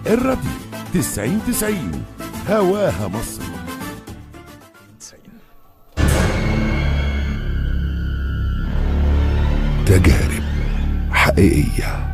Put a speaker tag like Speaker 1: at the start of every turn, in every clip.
Speaker 1: الراديو 90 90 هواها مصر تجارب حقيقية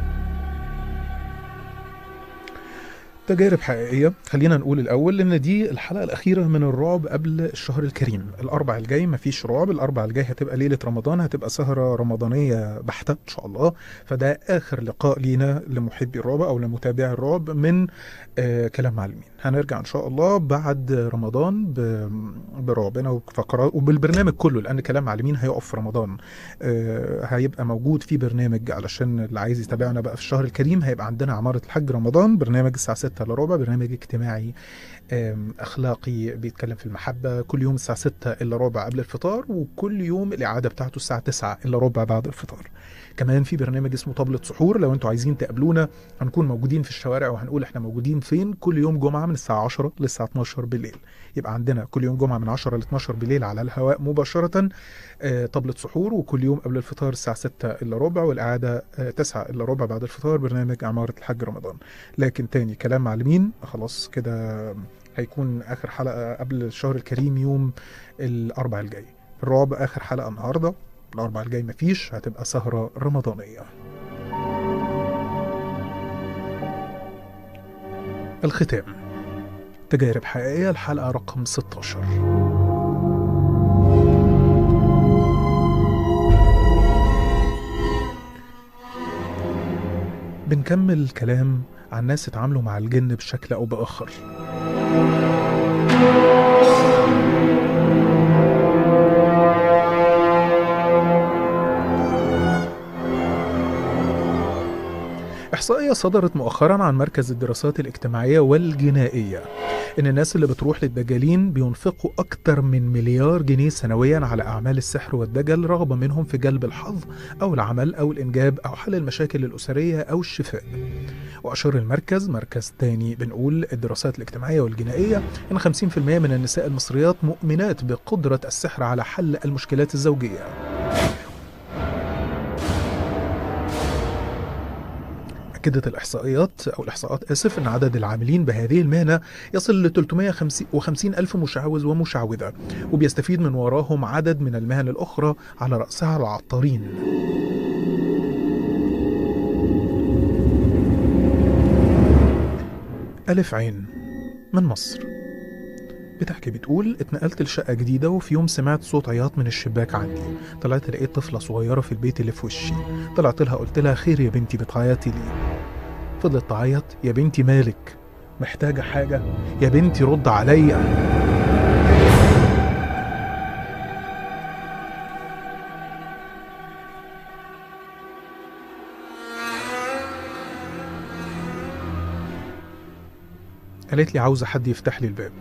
Speaker 2: تجارب حقيقية خلينا نقول الأول إن دي الحلقة الأخيرة من الرعب قبل الشهر الكريم الأربع الجاي مفيش رعب الأربع الجاي هتبقى ليلة رمضان هتبقى سهرة رمضانية بحتة إن شاء الله فده آخر لقاء لينا لمحبي الرعب أو لمتابعي الرعب من آه كلام معلمين هنرجع إن شاء الله بعد رمضان ب- برعبنا وفقرات وبالبرنامج كله لأن كلام معلمين هيقف في رمضان آه هيبقى موجود في برنامج علشان اللي عايز يتابعنا بقى في الشهر الكريم هيبقى عندنا عمارة الحج رمضان برنامج الساعة 6 الا ربع برنامج اجتماعي آم، اخلاقي بيتكلم في المحبه كل يوم الساعه 6 الا ربع قبل الفطار وكل يوم الاعاده بتاعته الساعه 9 الا ربع بعد الفطار كمان في برنامج اسمه طبلة سحور لو انتوا عايزين تقابلونا هنكون موجودين في الشوارع وهنقول احنا موجودين فين كل يوم جمعه من الساعه 10 للساعه 12 بالليل يبقى عندنا كل يوم جمعه من 10 ل 12 بالليل على الهواء مباشره آه، طبلة سحور وكل يوم قبل الفطار الساعه 6 الا ربع والاعاده آه، 9 الا ربع بعد الفطار برنامج عماره الحج رمضان لكن تاني كلام معلمين خلاص كده هيكون اخر حلقه قبل الشهر الكريم يوم الاربع الجاي الرعب اخر حلقه النهارده الاربع الجاي مفيش هتبقى سهره رمضانيه الختام تجارب حقيقيه الحلقه رقم 16 بنكمل كلام عن ناس اتعاملوا مع الجن بشكل أو بآخر إحصائية صدرت مؤخرا عن مركز الدراسات الاجتماعية والجنائية إن الناس اللي بتروح للدجالين بينفقوا أكتر من مليار جنيه سنويا على أعمال السحر والدجل رغبة منهم في جلب الحظ أو العمل أو الإنجاب أو حل المشاكل الأسرية أو الشفاء وأشار المركز مركز تاني بنقول الدراسات الاجتماعية والجنائية إن 50% من النساء المصريات مؤمنات بقدرة السحر على حل المشكلات الزوجية أكدت الإحصائيات أو الإحصاءات آسف أن عدد العاملين بهذه المهنة يصل ل 350 ألف مشعوذ ومشعوذة وبيستفيد من وراهم عدد من المهن الأخرى على رأسها العطارين ألف عين من مصر بتحكي بتقول اتنقلت لشقة جديدة وفي يوم سمعت صوت عياط من الشباك عندي طلعت لقيت طفلة صغيرة في البيت اللي في وشي طلعت لها قلت لها خير يا بنتي بتعيطي ليه فضلت تعيط يا بنتي مالك محتاجة حاجة يا بنتي رد عليا قالت لي عاوزة حد يفتح لي الباب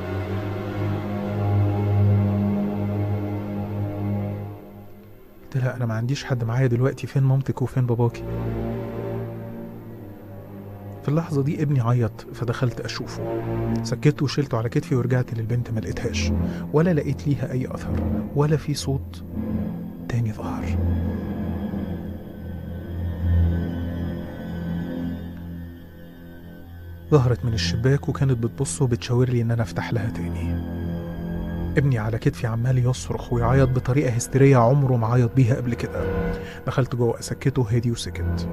Speaker 2: قلت لها أنا ما عنديش حد معايا دلوقتي فين مامتك وفين باباكي في اللحظة دي ابني عيط فدخلت أشوفه سكته وشلته على كتفي ورجعت للبنت ما لقيتهاش ولا لقيت ليها أي أثر ولا في صوت تاني ظهر ظهرت من الشباك وكانت بتبص وبتشاور لي إن أنا أفتح لها تاني ابني على كتفي عمال يصرخ ويعيط بطريقة هستيرية عمره ما عيط بيها قبل كده دخلت جوه أسكته هدي وسكت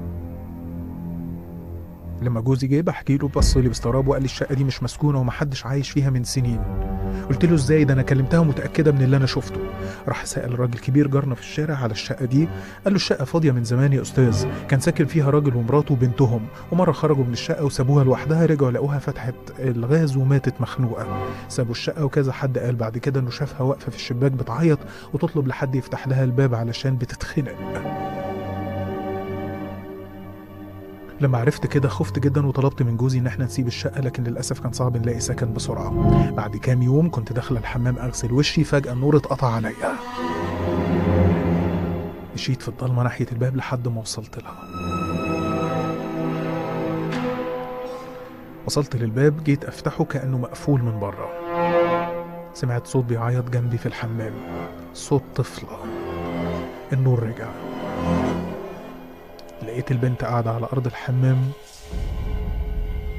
Speaker 2: لما جوزي جه بحكي له بص لي باستغراب وقال لي الشقه دي مش مسكونه ومحدش عايش فيها من سنين قلت له ازاي ده انا كلمتها متاكده من اللي انا شفته راح سال راجل كبير جارنا في الشارع على الشقه دي قال له الشقه فاضيه من زمان يا استاذ كان ساكن فيها راجل ومراته وبنتهم ومره خرجوا من الشقه وسابوها لوحدها رجعوا لقوها فتحت الغاز وماتت مخنوقه سابوا الشقه وكذا حد قال بعد كده انه شافها واقفه في الشباك بتعيط وتطلب لحد يفتح لها الباب علشان بتتخنق لما عرفت كده خفت جدا وطلبت من جوزي ان احنا نسيب الشقه لكن للاسف كان صعب نلاقي سكن بسرعه بعد كام يوم كنت داخله الحمام اغسل وشي فجاه النور اتقطع عليا مشيت في الضلمه ناحيه الباب لحد ما وصلت لها وصلت للباب جيت افتحه كانه مقفول من بره سمعت صوت بيعيط جنبي في الحمام صوت طفله النور رجع لقيت البنت قاعدة على أرض الحمام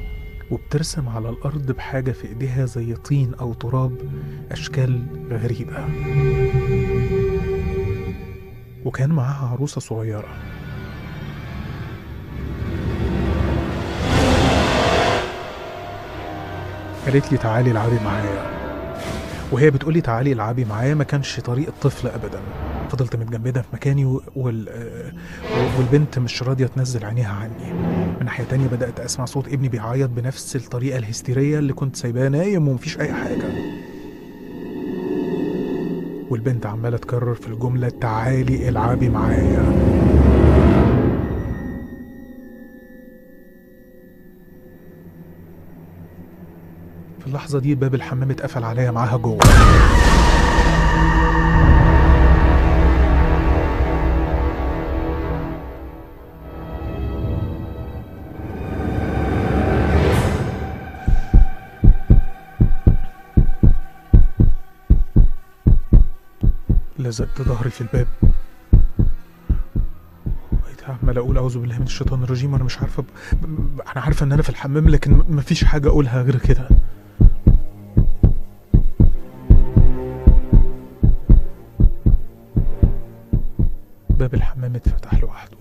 Speaker 2: وبترسم على الأرض بحاجة في إيديها زي طين أو تراب أشكال غريبة وكان معاها عروسة صغيرة قالت لي تعالي العبي معايا وهي بتقولي تعالي العبي معايا ما كانش طريقة طفل أبدا فضلت متجمدة في مكاني و- وال... آه، والبنت مش راضية تنزل عينيها عني من ناحية تانية بدأت أسمع صوت ابني بيعيط بنفس الطريقة الهستيرية اللي كنت سايباه نايم ومفيش أي حاجة والبنت عمالة تكرر في الجملة تعالي العبي معايا في اللحظة دي باب الحمام اتقفل عليا معاها جوه لزقت ظهري في الباب بقيت عمال اقول اعوذ بالله من الشيطان الرجيم وانا مش عارفه ب... ب... انا عارفه ان انا في الحمام لكن م- مفيش حاجه اقولها غير كده باب الحمام اتفتح لوحده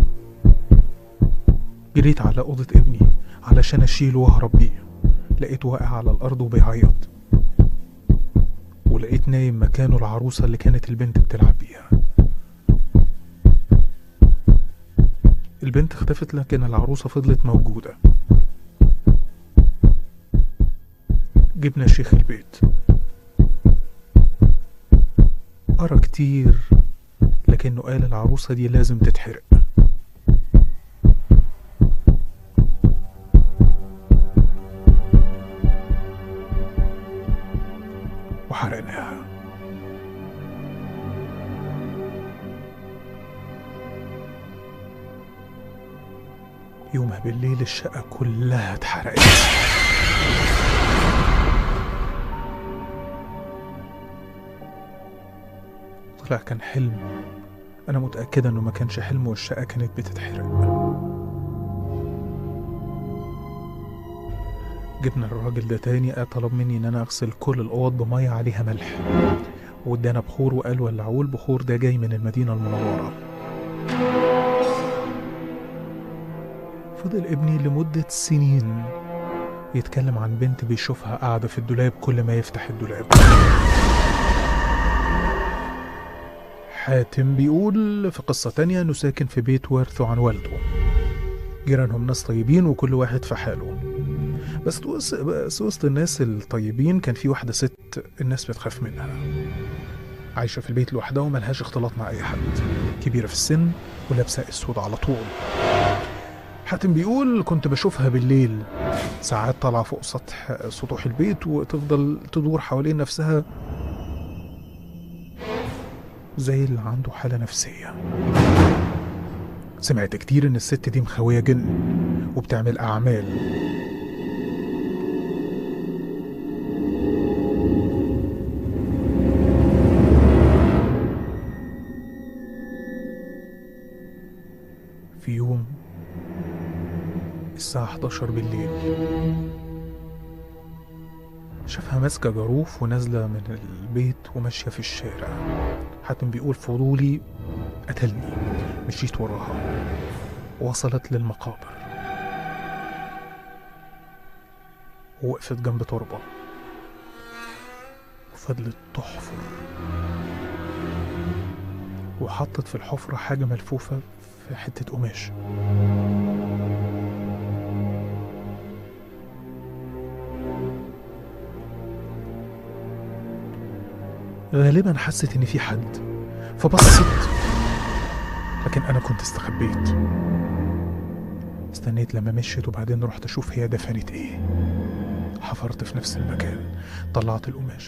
Speaker 2: جريت على أوضة ابني علشان أشيله وأهرب بيه لقيته واقع على الأرض وبيعيط ولقيت نايم مكانه العروسة اللي كانت البنت بتلعب بيها البنت اختفت لكن العروسة فضلت موجودة جبنا شيخ البيت قرا كتير لكنه قال العروسة دي لازم تتحرق وحرقناها يومها بالليل الشقة كلها اتحرقت طلع كان حلم أنا متأكدة إنه ما كانش حلم والشقة كانت بتتحرق جبنا الراجل ده تاني طلب مني إن أنا أغسل كل الأوض بمية عليها ملح وادانا بخور وقال ولعوه البخور ده جاي من المدينة المنورة فضل ابني لمدة سنين يتكلم عن بنت بيشوفها قاعدة في الدولاب كل ما يفتح الدولاب حاتم بيقول في قصة تانية إنه ساكن في بيت وارثه عن والده جيرانهم ناس طيبين وكل واحد في حاله بس وسط بس وسط الناس الطيبين كان في واحدة ست الناس بتخاف منها عايشة في البيت لوحدها وملهاش اختلاط مع أي حد كبيرة في السن ولابسة أسود على طول حاتم بيقول كنت بشوفها بالليل ساعات طالعة فوق سطح سطوح البيت وتفضل تدور حوالين نفسها زي اللي عنده حالة نفسية سمعت كتير إن الست دي مخاوية جن وبتعمل أعمال في يوم الساعة 11 بالليل شافها ماسكة جاروف ونازلة من البيت وماشية في الشارع حاتم بيقول فضولي قتلني مشيت وراها وصلت للمقابر ووقفت جنب تربة وفضلت تحفر وحطت في الحفرة حاجة ملفوفة في حتة قماش غالبا حست ان في حد فبصت لكن انا كنت استخبيت استنيت لما مشيت وبعدين رحت اشوف هي دفنت ايه حفرت في نفس المكان طلعت القماشة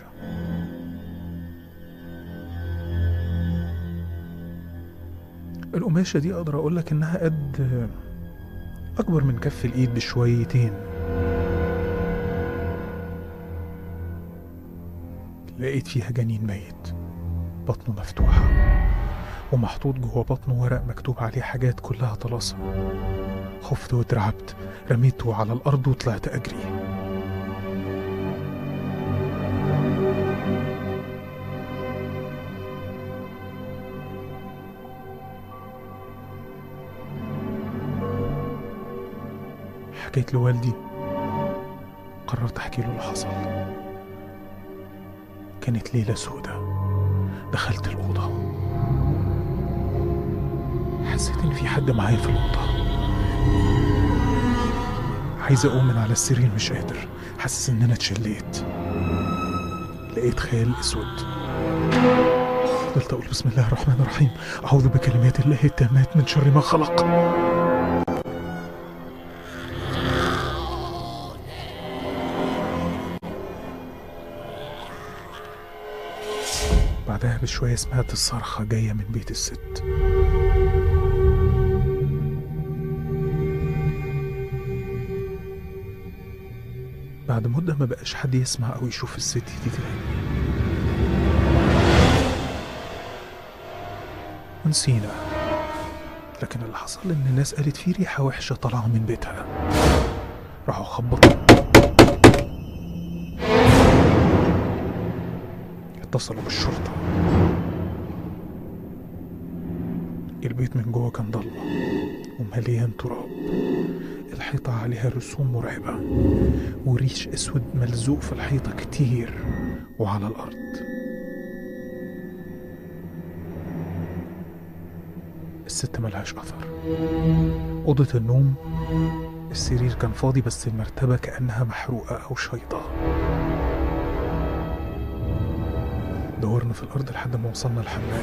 Speaker 2: القماشة دي اقدر اقول لك انها قد اكبر من كف الايد بشويتين لقيت فيها جنين ميت بطنه مفتوحة ومحطوط جوه بطنه ورق مكتوب عليه حاجات كلها طلاسم خفت واترعبت رميته على الأرض وطلعت أجري حكيت لوالدي قررت أحكي له اللي حصل كانت ليلة سودة دخلت الأوضة حسيت إن في حد معايا في الأوضة عايز أقوم من على السرير مش قادر حاسس إن أنا اتشليت لقيت خيال أسود فضلت أقول بسم الله الرحمن الرحيم أعوذ بكلمات الله التامات من شر ما خلق بعدها بشوية سمعت الصرخة جاية من بيت الست بعد مدة ما بقاش حد يسمع أو يشوف الست دي تاني ونسينا لكن اللي حصل إن الناس قالت في ريحة وحشة طالعة من بيتها راحوا خبطوا اتصلوا بالشرطة البيت من جوه كان ضلمة ومليان تراب الحيطة عليها رسوم مرعبة وريش اسود ملزوق في الحيطة كتير وعلى الأرض الست ملهاش أثر أوضة النوم السرير كان فاضي بس المرتبة كأنها محروقة أو شيطة دورنا في الأرض لحد ما وصلنا الحمام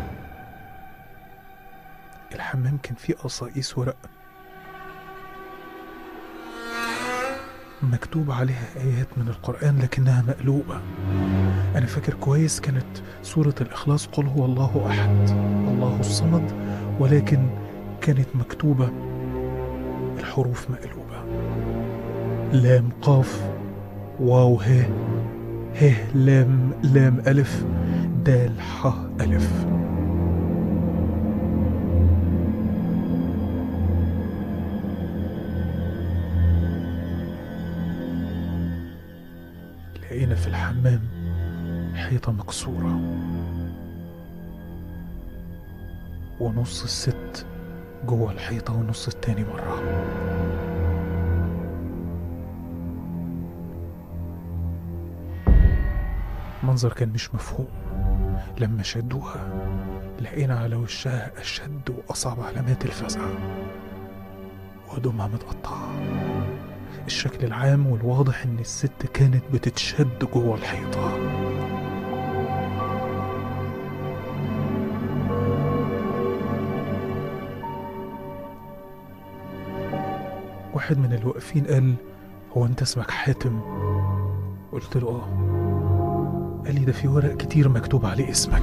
Speaker 2: الحمام كان فيه قصاقيس ورق مكتوب عليها آيات من القرآن لكنها مقلوبة أنا فاكر كويس كانت سورة الإخلاص قل هو الله أحد الله الصمد ولكن كانت مكتوبة الحروف مقلوبة لام قاف واو ه ه لام لام ألف دال ح ألف لقينا في الحمام حيطة مكسورة ونص الست جوه الحيطة والنص التاني مرة منظر كان مش مفهوم لما شدوها لقينا على وشها أشد وأصعب علامات الفزع وهدومها متقطعة الشكل العام والواضح إن الست كانت بتتشد جوه الحيطة واحد من الواقفين قال هو انت اسمك حاتم قلت له اه قال لي ده في ورق كتير مكتوب عليه اسمك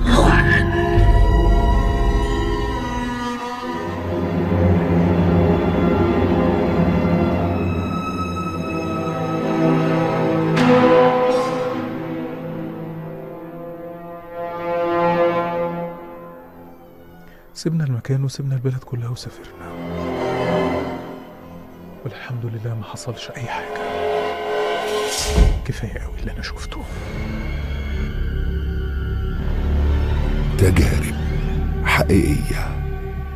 Speaker 2: سيبنا المكان وسيبنا البلد كلها وسافرنا والحمد لله ما حصلش اي حاجه كفايه قوي اللي انا شفته
Speaker 1: تجارب حقيقية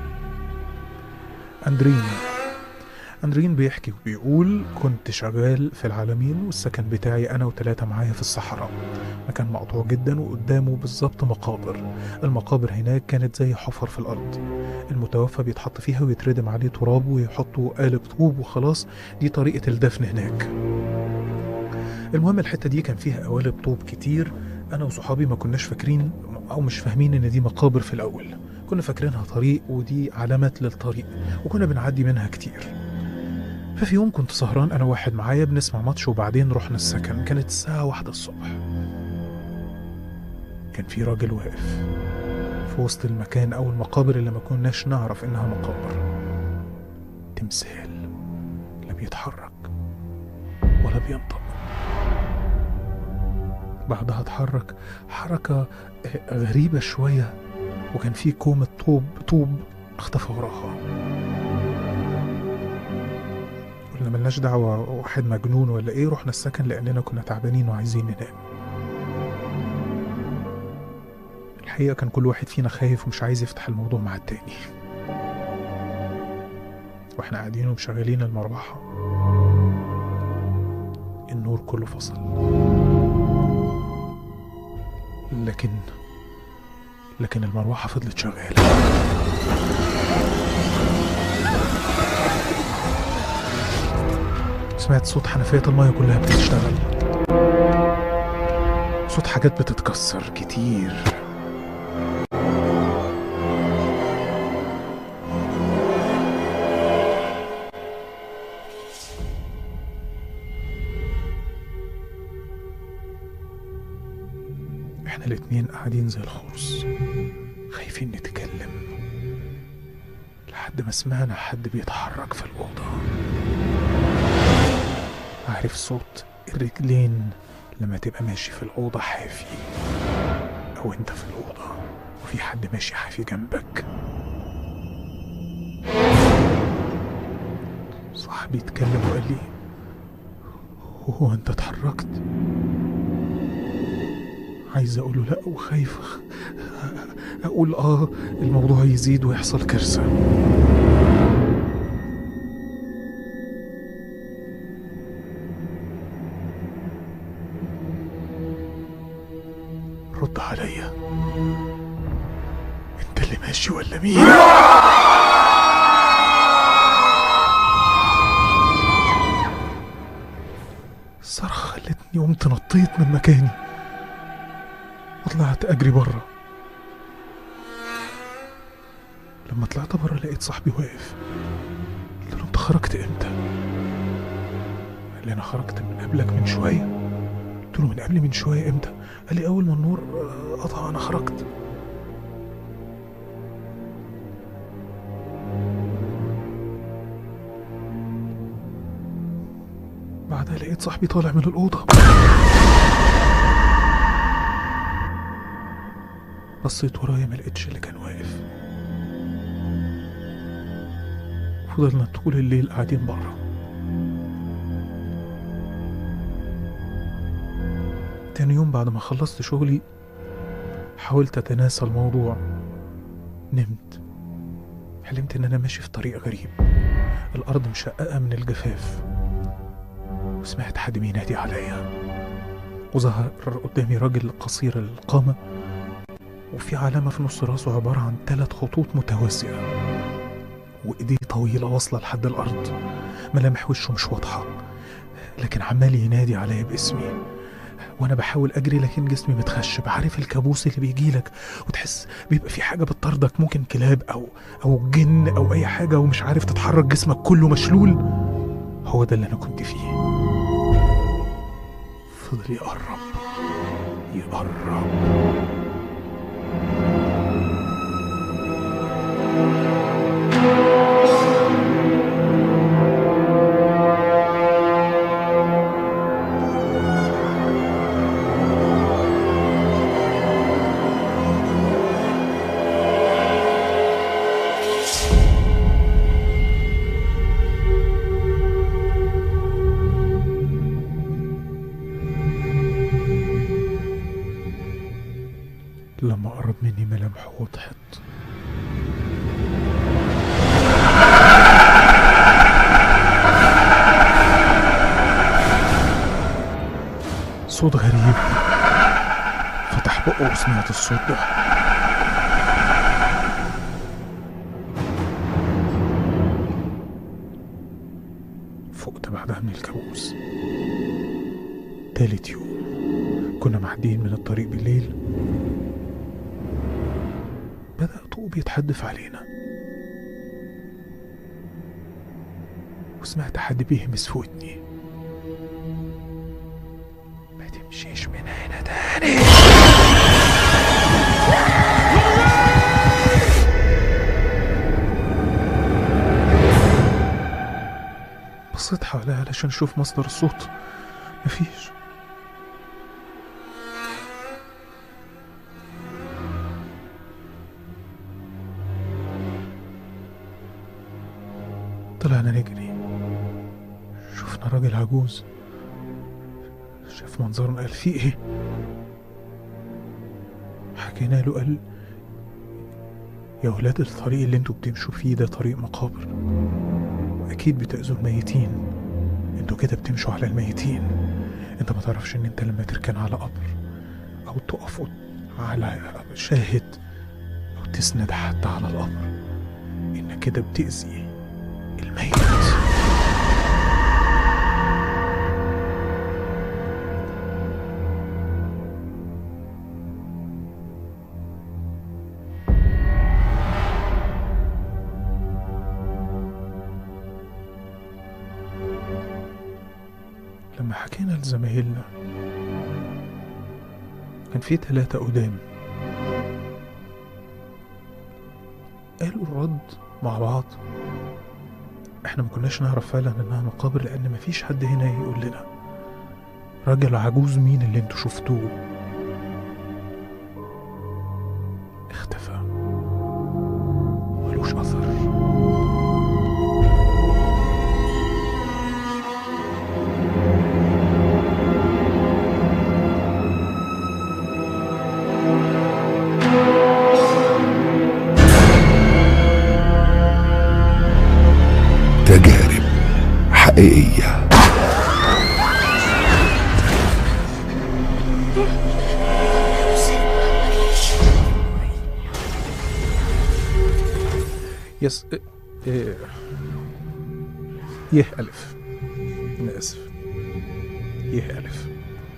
Speaker 2: أندرين أندرين بيحكي وبيقول كنت شغال في العالمين والسكن بتاعي أنا وتلاتة معايا في الصحراء مكان مقطوع جدا وقدامه بالظبط مقابر المقابر هناك كانت زي حفر في الأرض المتوفى بيتحط فيها ويتردم عليه تراب ويحطوا قالب طوب وخلاص دي طريقة الدفن هناك المهم الحتة دي كان فيها قوالب طوب كتير أنا وصحابي ما كناش فاكرين أو مش فاهمين إن دي مقابر في الأول كنا فاكرينها طريق ودي علامات للطريق وكنا بنعدي منها كتير ففي يوم كنت سهران أنا واحد معايا بنسمع ماتش وبعدين رحنا السكن كانت الساعة واحدة الصبح كان في راجل واقف في وسط المكان أو المقابر اللي ما كناش نعرف إنها مقابر تمثال لا بيتحرك ولا بينطق بعدها اتحرك حركة غريبة شوية وكان في كومة طوب طوب اختفى وراها قلنا ملناش دعوة واحد مجنون ولا ايه رحنا السكن لأننا كنا تعبانين وعايزين ننام الحقيقة كان كل واحد فينا خايف ومش عايز يفتح الموضوع مع التاني واحنا قاعدين ومشغلين المروحة النور كله فصل لكن لكن المروحة فضلت شغالة سمعت صوت حنفية المية كلها بتشتغل صوت حاجات بتتكسر كتير احنا الاتنين قاعدين زي الخرص خايفين نتكلم لحد ما سمعنا حد بيتحرك في الأوضة عارف صوت الرجلين لما تبقى ماشي في الأوضة حافي أو أنت في الأوضة وفي حد ماشي حافي جنبك صاحبي اتكلم وقال لي هو أنت اتحركت عايز أقوله لأ وخايف أقول آه الموضوع يزيد ويحصل كارثة رد عليا انت اللي ماشي ولا مين الصرخة خلتني قمت نطيت من مكاني وطلعت اجري بره لما طلعت بره لقيت صاحبي واقف قلت له انت خرجت امتى قال لي انا خرجت من قبلك من شويه قلت له من قبل من شويه امتى قال لي اول ما النور آه، قطع انا خرجت بعدها لقيت صاحبي طالع من الأوضة بصيت ورايا ما لقيتش اللي كان واقف فضلنا طول الليل قاعدين بره تاني يوم بعد ما خلصت شغلي حاولت أتناسى الموضوع نمت حلمت إن أنا ماشي في طريق غريب الأرض مشققة من الجفاف وسمعت حد بينادي عليا وظهر قدامي راجل قصير القامة وفي علامة في نص راسه عبارة عن ثلاث خطوط متوازية وإيديه طويلة واصلة لحد الأرض ملامح وشه مش واضحة لكن عمال ينادي عليا باسمي وانا بحاول اجري لكن جسمي متخشب عارف الكابوس اللي بيجيلك وتحس بيبقى في حاجه بتطاردك ممكن كلاب او او جن او اي حاجه ومش عارف تتحرك جسمك كله مشلول هو ده اللي انا كنت فيه فضل يقرب يقرب لما قرب مني ملامحه وضحت صوت غريب فتح بقه وسمعت الصوت ده فقت بعدها من الكابوس تالت يوم كنا معديين من الطريق بالليل بدأ طوب يتحدف علينا وسمعت حد بيهمس في ودني ما تمشيش من هنا تاني بصيت حواليا علشان اشوف مصدر الصوت مفيش العجوز شاف منظرنا قال في ايه حكينا له قال يا ولاد الطريق اللي انتوا بتمشوا فيه ده طريق مقابر واكيد بتأذوا الميتين انتوا كده بتمشوا على الميتين انت ما تعرفش ان انت لما تركن على قبر او تقف على شاهد او تسند حتى على القبر انك كده بتأذي الميت لما حكينا لزمايلنا كان في ثلاثة قدام قالوا الرد مع بعض احنا ما كناش نعرف فعلا انها مقابر لان مفيش حد هنا يقول لنا راجل عجوز مين اللي انتوا شفتوه اختفى ملوش اثر
Speaker 1: تجارب حقيقية
Speaker 2: يس اه اه يه ألف أنا آسف يه ألف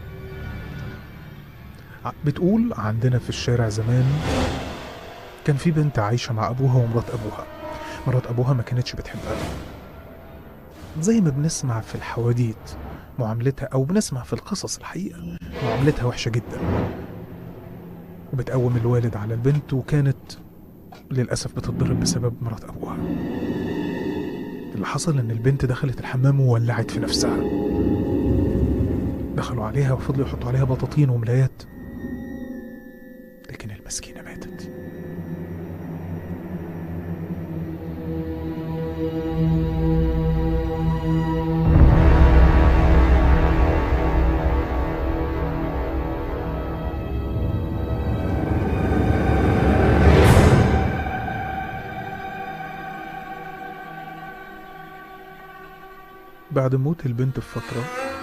Speaker 2: ع- بتقول عندنا في الشارع زمان كان في بنت عايشة مع أبوها ومرات أبوها مرات أبوها ما كانتش بتحبها زي ما بنسمع في الحواديت معاملتها أو بنسمع في القصص الحقيقة معاملتها وحشة جدا وبتقوم الوالد على البنت وكانت للأسف بتتضرب بسبب مرات أبوها اللي حصل إن البنت دخلت الحمام وولعت في نفسها دخلوا عليها وفضلوا يحطوا عليها بطاطين وملايات لكن المسكينة ماتت بعد موت البنت بفترة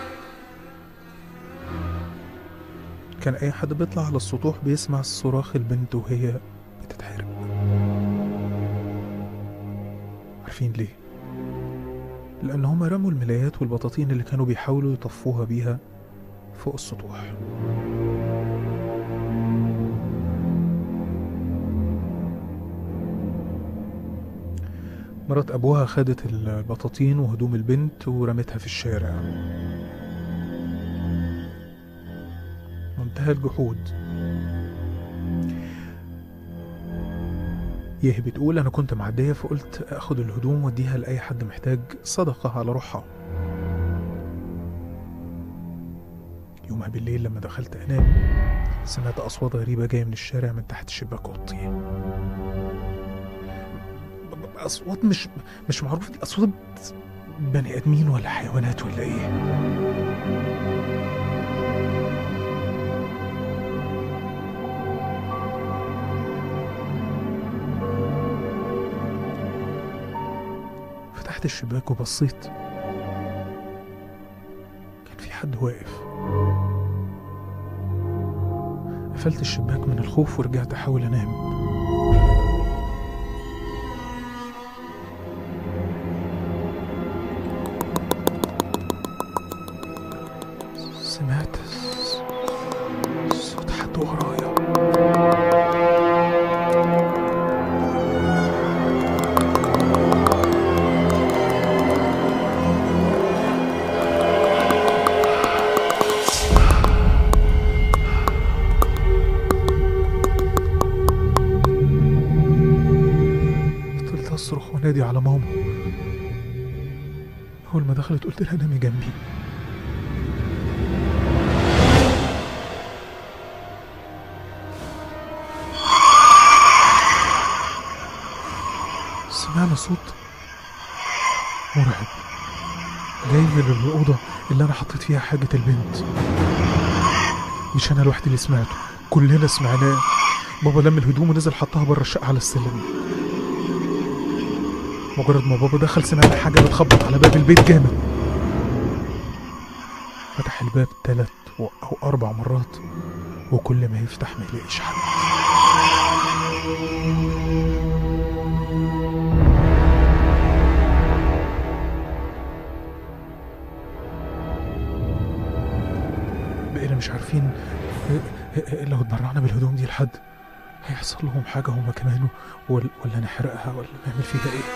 Speaker 2: كان أي حد بيطلع على السطوح بيسمع صراخ البنت وهي بتتحرق عارفين ليه؟ لأن هما رموا الملايات والبطاطين اللي كانوا بيحاولوا يطفوها بيها فوق السطوح مرات أبوها خدت البطاطين وهدوم البنت ورمتها في الشارع منتهى الجحود يه بتقول أنا كنت معدية فقلت أخد الهدوم وأديها لأي حد محتاج صدقة على روحها يومها بالليل لما دخلت أنام سمعت أصوات غريبة جاية من الشارع من تحت شباك أوضتي اصوات مش مش معروفه دي اصوات بني ادمين ولا حيوانات ولا ايه فتحت الشباك وبصيت كان في حد واقف قفلت الشباك من الخوف ورجعت احاول انام سمعت س- صوت حد ورايا فضلت اصرخ وانادي على ماما اول ما دخلت قلت لها نامي جنبي سمعنا صوت مرعب جاي من الأوضة اللي أنا حطيت فيها حاجة البنت مش أنا لوحدي اللي سمعته كلنا سمعناه بابا لم الهدوم ونزل حطها بره الشقة على السلم مجرد ما بابا دخل سمعنا حاجة بتخبط على باب البيت جامد فتح الباب تلات و- أو أربع مرات وكل ما يفتح ما يلاقيش حد بقينا مش عارفين لو اتبرعنا بالهدوم دي لحد هيحصل لهم حاجة هما كمان ولا, ولا نحرقها ولا نعمل فيها ايه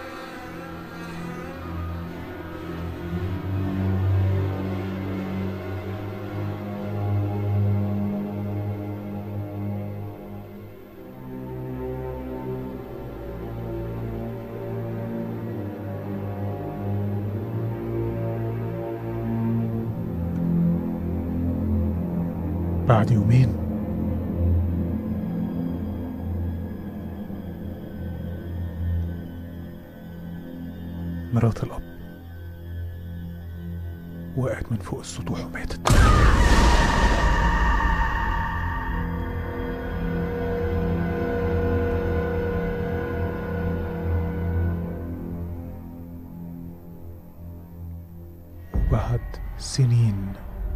Speaker 2: بعد يومين مرات الأب وقعت من فوق السطوح وماتت وبعد سنين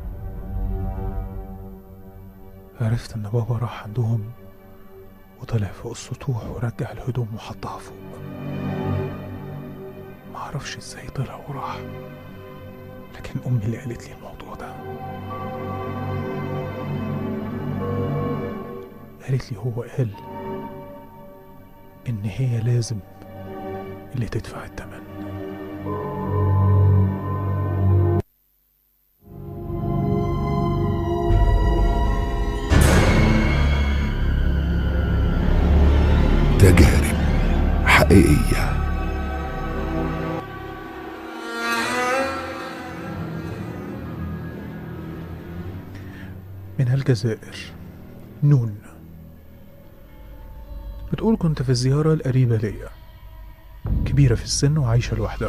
Speaker 2: عرفت ان بابا راح عندهم وطلع فوق السطوح ورجع الهدوم وحطها فوق معرفش ازاي طلع وراح لكن امي اللي قالت لي الموضوع ده قالت لي هو قال ان هي لازم اللي تدفع الثمن
Speaker 1: تجارب حقيقية
Speaker 2: من الجزائر نون بتقول كنت في الزيارة القريبة ليا كبيرة في السن وعايشة لوحدها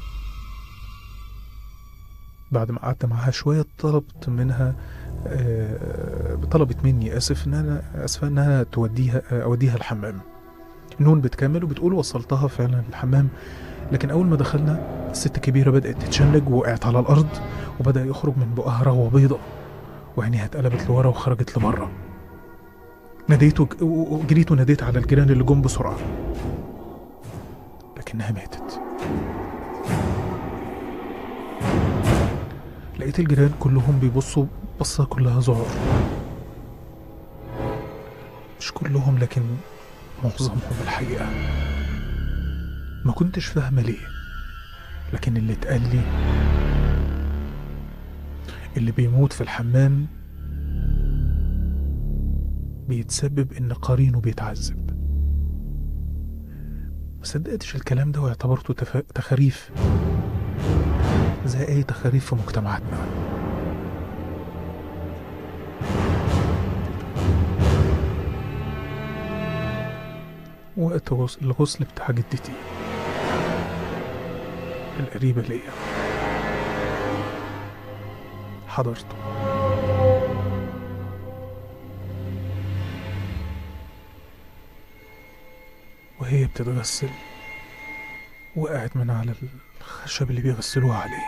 Speaker 2: بعد ما قعدت معاها شوية طلبت منها آه، طلبت مني آسف إن أنا آسفة إنها توديها آه، أوديها الحمام نون بتكمل وبتقول وصلتها فعلا الحمام لكن أول ما دخلنا الست الكبيرة بدأت تتشنج ووقعت على الأرض وبدأ يخرج من بقها رغوة بيضة وعينيها اتقلبت لورا وخرجت لبره ناديت وج- و- وجريت وناديت على الجيران اللي جم بسرعة لكنها ماتت لقيت الجيران كلهم بيبصوا بصة كلها ذعر مش كلهم لكن معظمهم الحقيقة ما كنتش فاهمة ليه لكن اللي اتقال لي اللي بيموت في الحمام بيتسبب ان قرينه بيتعذب ما صدقتش الكلام ده واعتبرته تف... تخاريف زي اي تخاريف في مجتمعاتنا وقت غس- الغسل بتاع جدتي القريبة ليا حضرته وهي بتتغسل وقعت من على الخشب اللي بيغسلوها عليه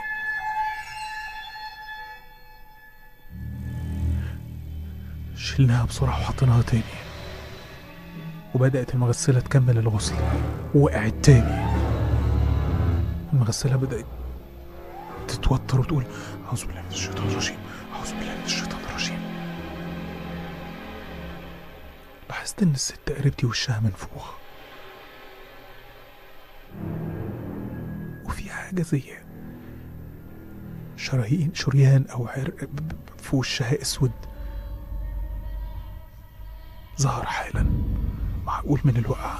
Speaker 2: شلناها بسرعة وحطيناها تاني وبدأت المغسلة تكمل الغسل وقعت تاني المغسلة بدأت تتوتر وتقول أعوذ بالله من الشيطان الرجيم أعوذ بالله من الشيطان الرجيم لاحظت إن الست قريبتي وشها منفوخ وفي حاجة زي شرايين شريان أو عرق ب- ب- في وشها أسود ظهر حالا معقول من الوقعة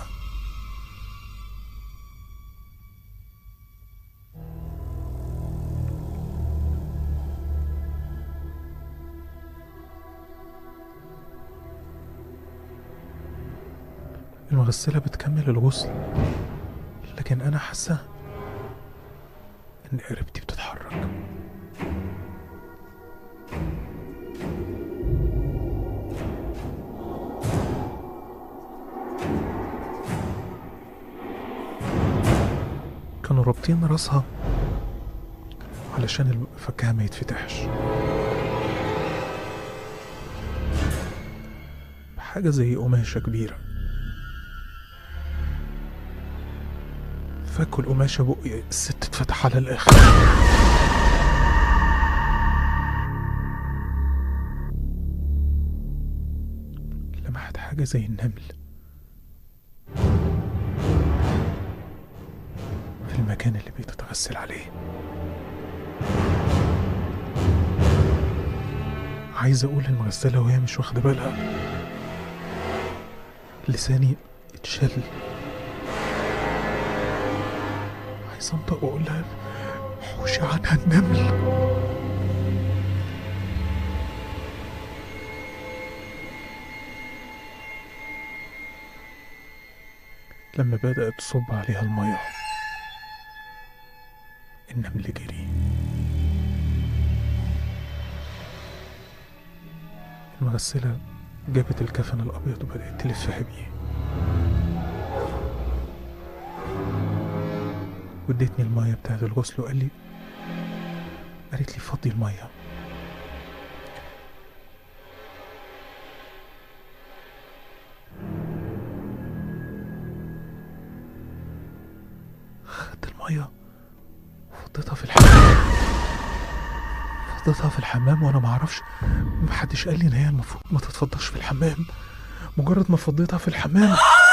Speaker 2: المغسلة بتكمل الغسل لكن أنا حاسة إن قربتي بتتحرك تتحرك كانوا رابطين راسها علشان فكها ما يتفتحش بحاجة زي قماشة كبيرة فكوا القماشة بقي الست اتفتح على الآخر لمحت حاجة زي النمل في المكان اللي بتتغسل عليه عايز اقول المغسلة وهي مش واخدة بالها لساني اتشل عايز انطق واقول لها حوشي عنها النمل لما بدأت تصب عليها المية النمل جري المغسلة جابت الكفن الأبيض وبدأت تلفها بيه وادتني المية بتاعت الغسل وقال لي قالت لي فضي المية خدت المية وفضيتها في الحمام فضيتها في الحمام وانا معرفش محدش قال لي ان هي المفروض ما تتفضاش في الحمام مجرد ما فضيتها في الحمام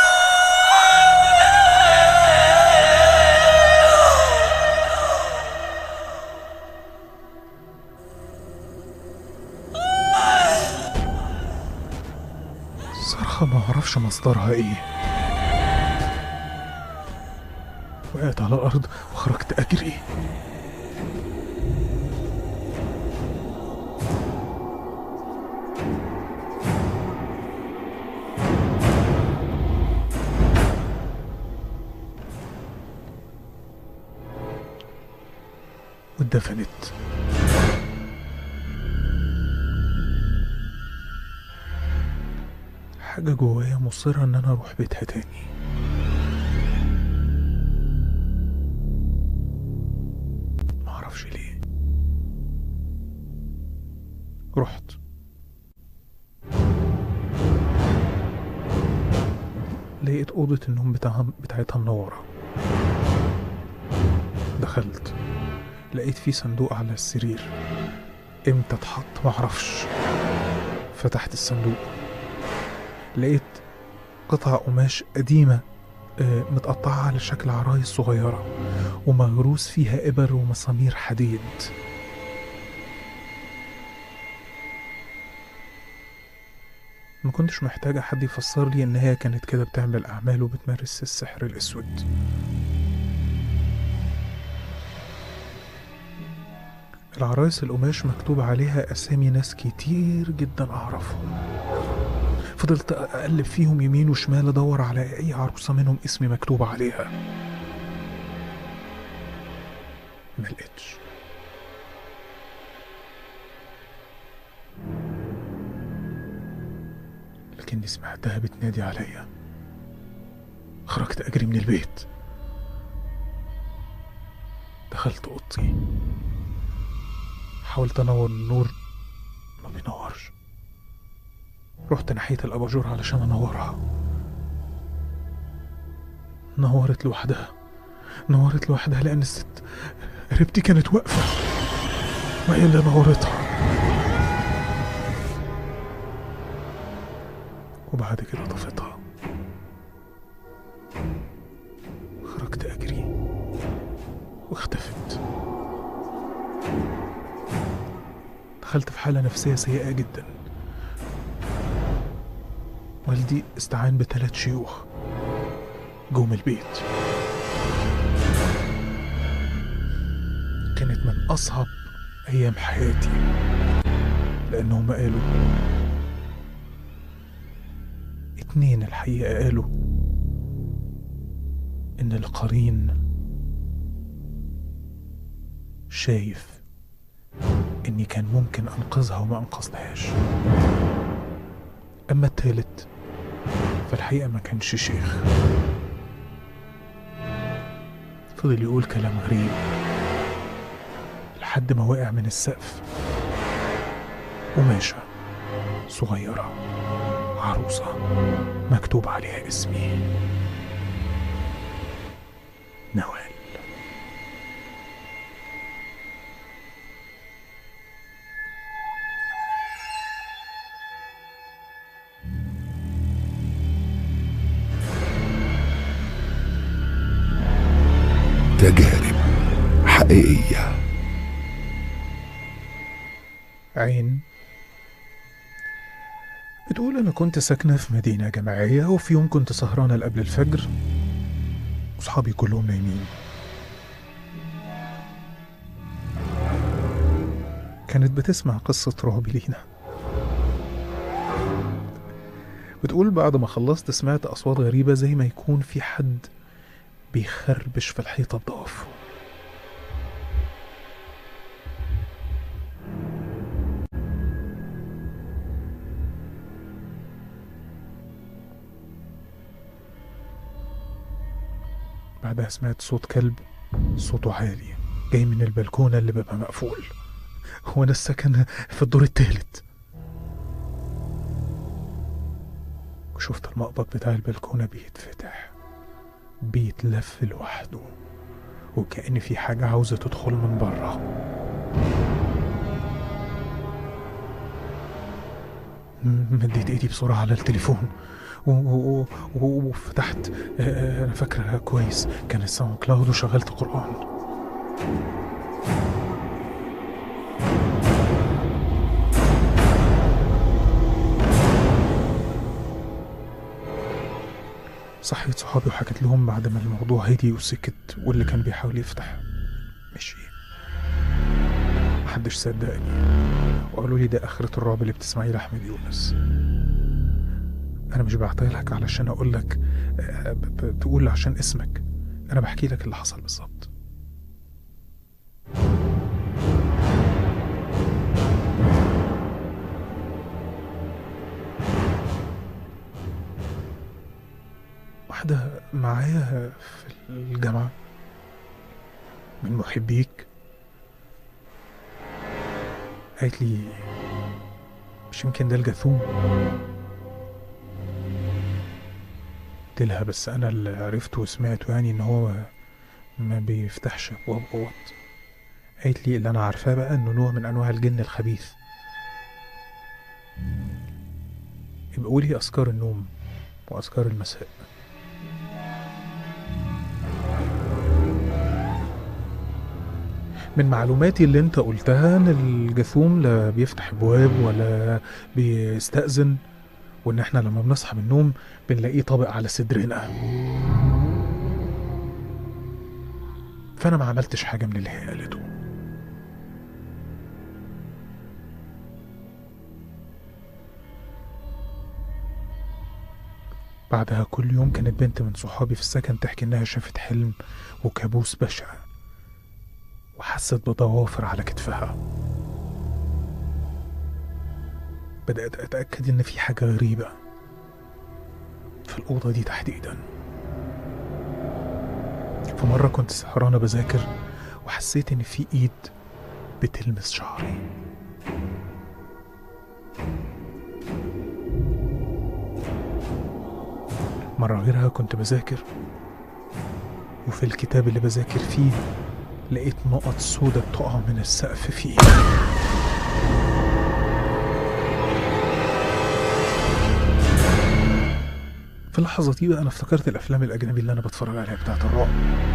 Speaker 2: صرخة ما اعرفش مصدرها ايه وقعت على الارض وخرجت اجري واتدفنت حاجة جوايا مصرة إن أنا أروح بيتها تاني معرفش ليه رحت لقيت أوضة النوم بتاعها بتاعتها منورة دخلت لقيت في صندوق على السرير امتى اتحط معرفش فتحت الصندوق لقيت قطع قماش قديمة آه، متقطعة على شكل عرايس صغيرة ومغروس فيها إبر ومسامير حديد ما كنتش محتاجة حد يفسر لي إن هي كانت كده بتعمل أعمال وبتمارس السحر الأسود العرايس القماش مكتوب عليها أسامي ناس كتير جدا أعرفهم فضلت أقلب فيهم يمين وشمال أدور على أي عروسة منهم اسمي مكتوب عليها ما لقيتش لكني سمعتها بتنادي عليا خرجت أجري من البيت دخلت أوضتي حاولت انور النور ما بينورش رحت ناحية الأباجور علشان أنورها نورت لوحدها نورت لوحدها لأن الست قريبتي كانت واقفة وهي اللي نورتها وبعد كده طفتها خرجت أجري واختفت دخلت في حالة نفسية سيئة جدا والدي استعان بثلاث شيوخ جم البيت كانت من أصعب أيام حياتي لأنهم قالوا اتنين الحقيقة قالوا إن القرين شايف إني كان ممكن أنقذها وما أنقذتهاش أما التالت فالحقيقة ما كانش شيخ فضل يقول كلام غريب لحد ما وقع من السقف قماشة صغيرة عروسة مكتوب عليها اسمي نوال
Speaker 1: تجارب حقيقية
Speaker 2: عين بتقول أنا كنت ساكنة في مدينة جامعية وفي يوم كنت سهرانة قبل الفجر وصحابي كلهم نايمين كانت بتسمع قصة رعب لينا بتقول بعد ما خلصت سمعت أصوات غريبة زي ما يكون في حد بيخربش في الحيطة بضعف بعدها سمعت صوت كلب صوته عالي جاي من البلكونة اللي بابها مقفول هو أنا السكن في الدور التالت وشفت المقبض بتاع البلكونة بيتفتح بيتلف لوحده وكأن في حاجة عاوزة تدخل من بره م- مديت ايدي بسرعة على التليفون و- و- و- و- وفتحت آه، انا فاكرة كويس كان الساوند كلاود وشغلت قرآن صحيت صحابي وحكت لهم بعد ما الموضوع هدي وسكت واللي كان بيحاول يفتح مشي محدش صدقني وقالوا لي ده آخرة الرعب اللي بتسمعيه لأحمد يونس أنا مش بعتلك علشان أقول لك آه، ب- ب- تقول عشان اسمك أنا بحكي لك اللي حصل بالظبط واحدة معايا في الجامعة من محبيك قالت لي مش يمكن ده الجاثوم قلت لها بس انا اللي عرفته وسمعته يعني ان هو ما بيفتحش ابواب اوض قالت لي اللي انا عارفاه بقى انه نوع من انواع الجن الخبيث يبقى قولي اذكار النوم واذكار المساء من معلوماتي اللي انت قلتها ان الجاثوم لا بيفتح ابواب ولا بيستأذن وان احنا لما بنصحى من النوم بنلاقيه طابق على صدرنا فانا ما عملتش حاجه من اللي هي قالته بعدها كل يوم كانت بنت من صحابي في السكن تحكي انها شافت حلم وكابوس بشع وحست بضوافر على كتفها بدأت أتأكد إن في حاجة غريبة في الأوضة دي تحديدا في مرة كنت سهرانة بذاكر وحسيت إن في إيد بتلمس شعري مرة غيرها كنت بذاكر وفي الكتاب اللي بذاكر فيه لقيت نقط سودة بتقع من السقف فيه في اللحظة دي بقى أنا افتكرت الأفلام الأجنبي اللي أنا بتفرج عليها بتاعت الرعب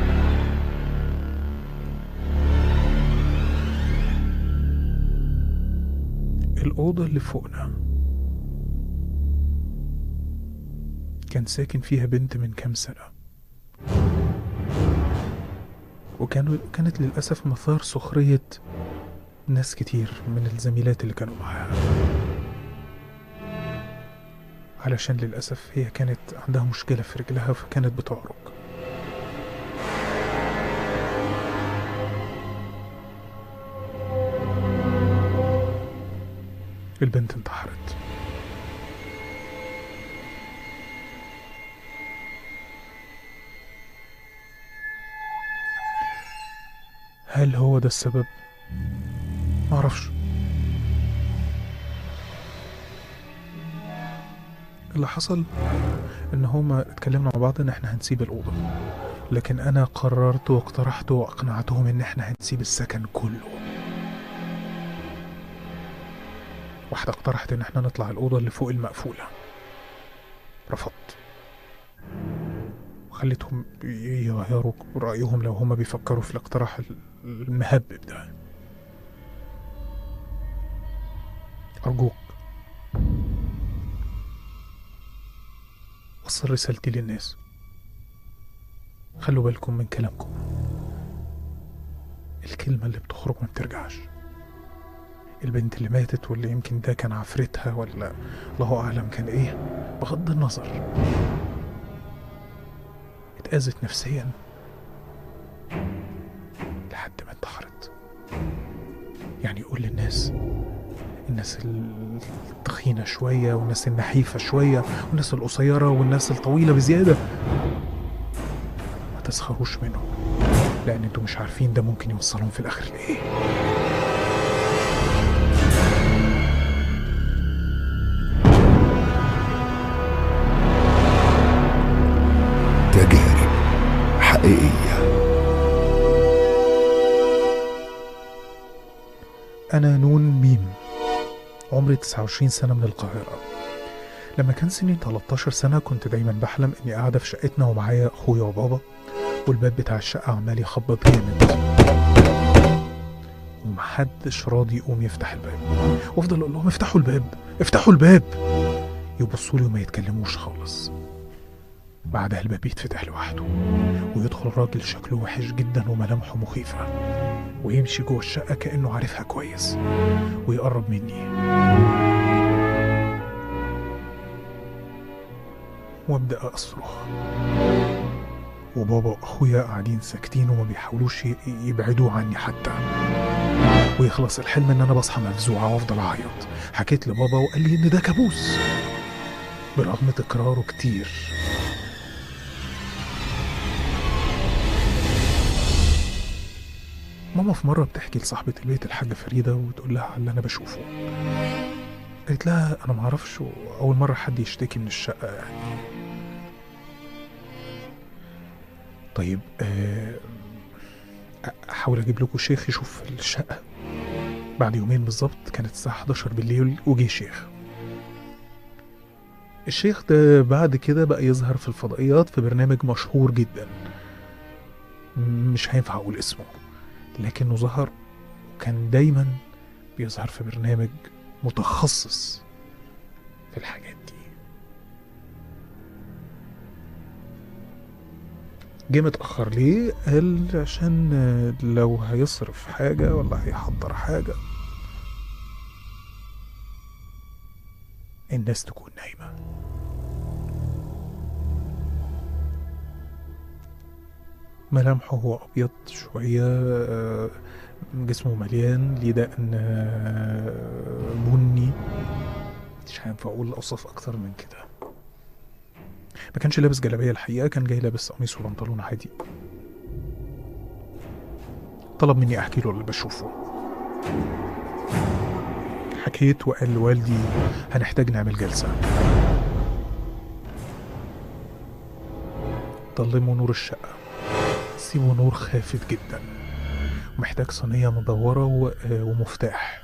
Speaker 2: الأوضة اللي فوقنا كان ساكن فيها بنت من كام سنة وكانوا كانت للأسف مثار سخرية ناس كتير من الزميلات اللي كانوا معاها علشان للأسف هي كانت عندها مشكلة في رجلها فكانت بتعرج البنت انتحرت هل هو ده السبب؟ معرفش اللي حصل ان هما اتكلمنا مع بعض ان احنا هنسيب الاوضه لكن انا قررت واقترحت واقنعتهم ان احنا هنسيب السكن كله واحده اقترحت ان احنا نطلع الاوضه اللي فوق المقفوله رفضت وخليتهم يغيروا رايهم لو هما بيفكروا في الاقتراح المهبب ده ارجوك وصل رسالتي للناس خلوا بالكم من كلامكم الكلمة اللي بتخرج ما بترجعش البنت اللي ماتت واللي يمكن ده كان عفرتها ولا الله أعلم كان إيه بغض النظر اتأذت نفسيا لحد ما انتحرت يعني قول للناس الناس التخينة شوية والناس النحيفة شوية والناس القصيرة والناس الطويلة بزيادة ما تسخروش منهم لأن انتوا مش عارفين ده ممكن يوصلهم في الآخر لإيه
Speaker 1: تجارب حقيقية
Speaker 2: أنا نون ميم عمري 29 سنة من القاهرة لما كان سني 13 سنة كنت دايما بحلم إني قاعدة في شقتنا ومعايا أخويا وبابا والباب بتاع الشقة عمال يخبط جامد ومحدش راضي يقوم يفتح الباب وافضل اقول لهم افتحوا الباب افتحوا الباب يبصوا لي وما يتكلموش خالص بعدها الباب يتفتح لوحده ويدخل راجل شكله وحش جدا وملامحه مخيفة ويمشي جوه الشقة كأنه عارفها كويس ويقرب مني وابدأ أصرخ وبابا وأخويا قاعدين ساكتين وما بيحاولوش ي- يبعدوا عني حتى ويخلص الحلم إن أنا بصحى مفزوعة وأفضل أعيط حكيت لبابا وقال لي إن ده كابوس برغم تكراره كتير ماما في مرة بتحكي لصاحبة البيت الحاجة فريدة وتقول لها على اللي أنا بشوفه قالت لها أنا معرفش أول مرة حد يشتكي من الشقة يعني طيب آه، أحاول أجيب لكم شيخ يشوف الشقة بعد يومين بالظبط كانت الساعة 11 بالليل وجه شيخ الشيخ ده بعد كده بقى يظهر في الفضائيات في برنامج مشهور جدا مش هينفع أقول اسمه لكنه ظهر وكان دايما بيظهر في برنامج متخصص في الحاجات دي جه متأخر ليه؟ قال عشان آه، لو هيصرف حاجة ولا هيحضر حاجة الناس تكون نايمة ملامحه هو أبيض شوية آه، جسمه مليان ليه دقن آه، بني مش هينفع أقول أوصاف أكتر من كده ما كانش لابس جلابية الحقيقة كان جاي لابس قميص وبنطلون عادي طلب مني أحكي له اللي بشوفه حكيت وقال لوالدي هنحتاج نعمل جلسة ضلموا نور الشقة سيبوا نور خافت جدا ومحتاج صينية مدورة و- آه، ومفتاح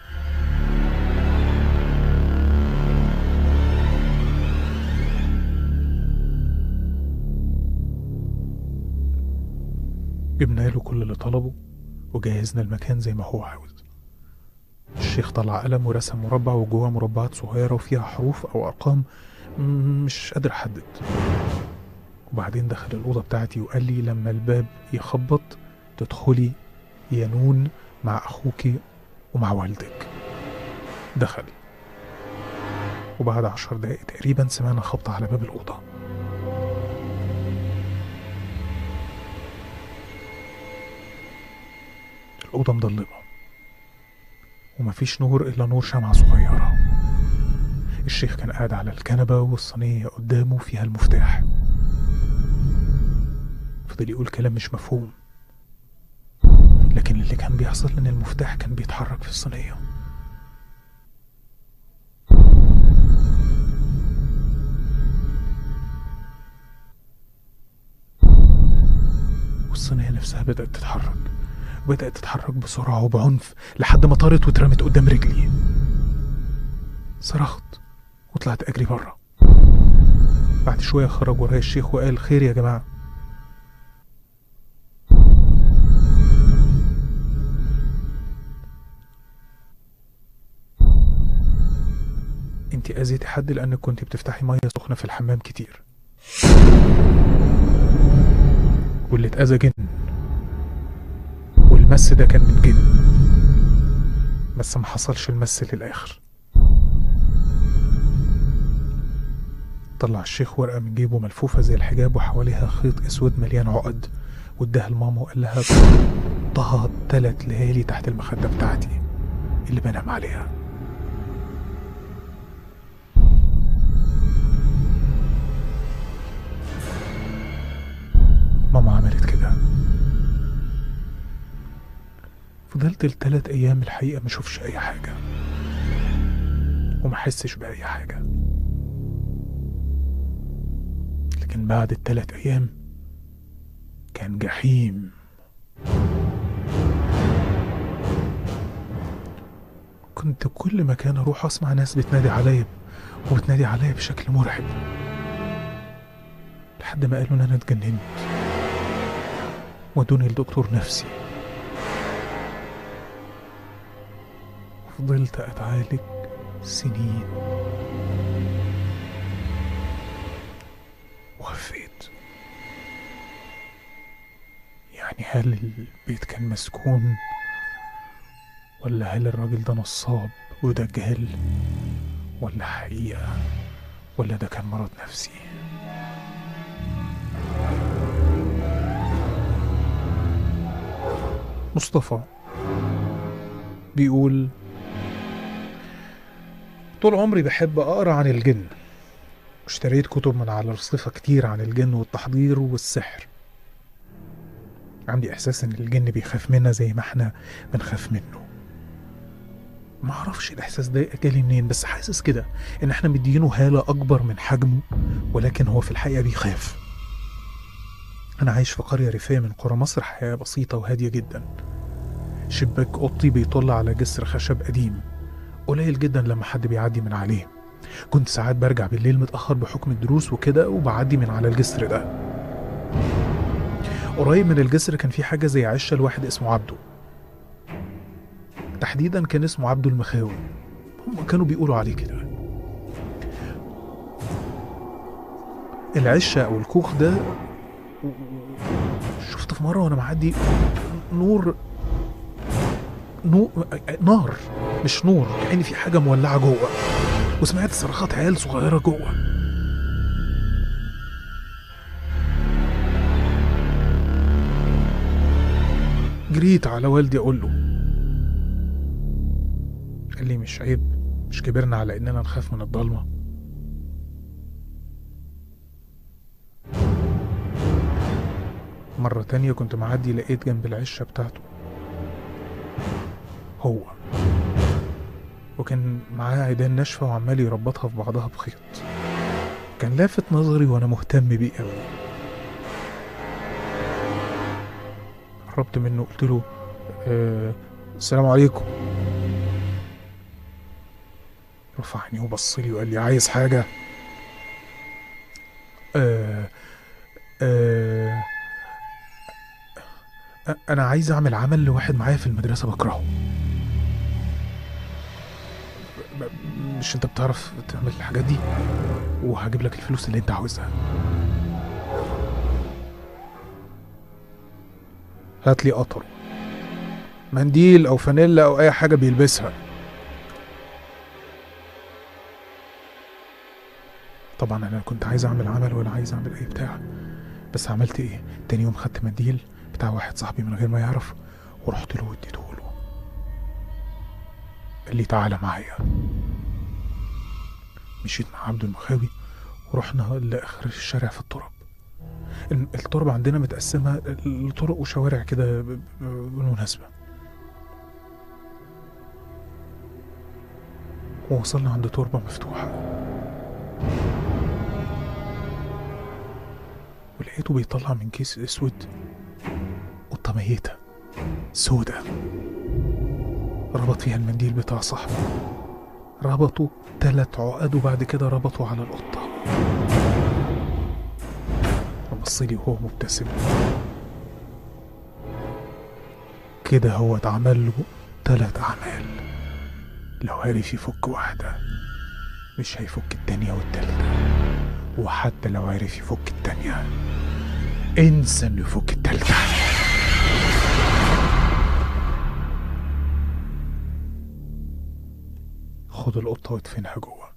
Speaker 2: جبنا له كل اللي طلبه وجهزنا المكان زي ما هو عاوز الشيخ طلع قلم ورسم مربع وجواه مربعات صغيرة وفيها حروف أو أرقام م- مش قادر أحدد وبعدين دخل الأوضة بتاعتي وقال لي لما الباب يخبط تدخلي يا نون مع أخوكي ومع والدك دخل وبعد عشر دقايق تقريبا سمعنا خبط على باب الأوضة الأوضة مضلمة ومفيش نور إلا نور شمعة صغيرة الشيخ كان قاعد على الكنبة والصينية قدامه فيها المفتاح فضل يقول كلام مش مفهوم لكن اللي كان بيحصل ان المفتاح كان بيتحرك في الصينية والصينية نفسها بدأت تتحرك وبدأت تتحرك بسرعة وبعنف لحد ما طارت واترمت قدام رجلي صرخت وطلعت أجري بره بعد شوية خرج ورايا الشيخ وقال خير يا جماعة انت اذيتي حد لانك كنت بتفتحي ميه سخنه في الحمام كتير واللي اتأذى جن والمس ده كان من جن بس ما حصلش المس للآخر طلع الشيخ ورقة من جيبه ملفوفة زي الحجاب وحواليها خيط أسود مليان عقد واداها لماما وقال لها طهت تلات ليالي تحت المخدة بتاعتي اللي بنام عليها ماما عملت كده فضلت التلات أيام الحقيقة ما أشوفش أي حاجة وما أحسش بأي حاجة لكن بعد التلات أيام كان جحيم كنت كل مكان أروح أسمع ناس بتنادي عليا وبتنادي عليا بشكل مرعب لحد ما قالوا إن أنا اتجننت ودوني لدكتور نفسي فضلت أتعالج سنين وخفيت يعني هل البيت كان مسكون ولا هل الراجل ده نصاب ودجال ولا حقيقة ولا ده كان مرض نفسي مصطفى بيقول طول عمري بحب أقرأ عن الجن واشتريت كتب من على الرصيفة كتير عن الجن والتحضير والسحر عندي إحساس إن الجن بيخاف منا زي ما احنا بنخاف منه ما اعرفش الإحساس ده جالي منين بس حاسس كده إن احنا مدينه هالة أكبر من حجمه ولكن هو في الحقيقة بيخاف أنا عايش في قرية ريفية من قرى مصر حياة بسيطة وهادية جدا شباك أوضتي بيطل على جسر خشب قديم قليل جدا لما حد بيعدي من عليه كنت ساعات برجع بالليل متأخر بحكم الدروس وكده وبعدي من على الجسر ده قريب من الجسر كان في حاجة زي عشة لواحد اسمه عبده تحديدا كان اسمه عبده المخاوي هم كانوا بيقولوا عليه كده العشة أو الكوخ ده شفت في مرة وأنا معدي نور نور نار مش نور كأن في حاجة مولعة جوه وسمعت صرخات عيال صغيرة جوه جريت على والدي أقول له قال لي مش عيب مش كبرنا على إننا نخاف من الضلمة مرة تانية كنت معدي لقيت جنب العشة بتاعته هو وكان معاه عيدان ناشفة وعمال يربطها في بعضها بخيط كان لافت نظري وأنا مهتم بيه أوي قربت منه قلت له آه السلام عليكم رفعني وبص لي وقال لي عايز حاجة آه آه أنا عايز أعمل عمل لواحد معايا في المدرسة بكرهه ب- مش أنت بتعرف تعمل الحاجات دي وهجيب لك الفلوس اللي أنت عاوزها هات لي قطر منديل أو فانيلا أو أي حاجة بيلبسها طبعا أنا كنت عايز أعمل عمل ولا عايز أعمل أي بتاع بس عملت إيه تاني يوم خدت منديل بتاع واحد صاحبي من غير ما يعرف ورحت له واديته له قال لي تعالى معايا مشيت مع عبد المخاوي ورحنا لاخر الشارع في التراب الم- التراب عندنا متقسمه لطرق وشوارع كده ب- ب- بالمناسبه ووصلنا عند تربه مفتوحه ولقيته بيطلع من كيس اسود قطه ميته سودة ربط فيها المنديل بتاع صاحبه ربطوا تلات عقد وبعد كده ربطوا على القطة بصلي وهو مبتسم كده هو اتعمل له تلات أعمال لو عرف يفك واحدة مش هيفك التانية والتالتة وحتى لو عرف يفك التانية انسى انه يفك التالتة خد القطة وادفنها جوه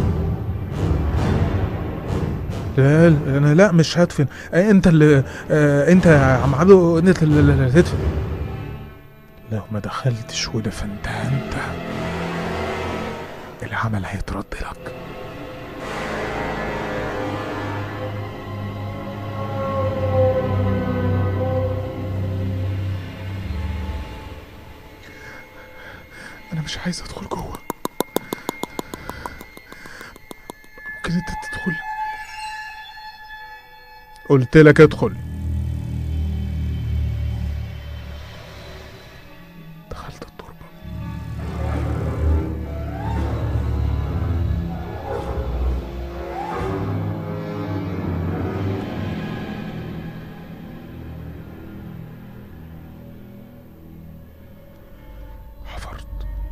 Speaker 2: لا لا، انا لا مش هدفن آه، انت اللي آه، انت يا عم عبدو انت اللي اللي- اللي هتدفن لو ما دخلتش ودفنتها انت العمل هيترد لك انا مش عايز ادخل جوه ممكن انت تدخل قلت لك ادخل دخلت التربة حفرت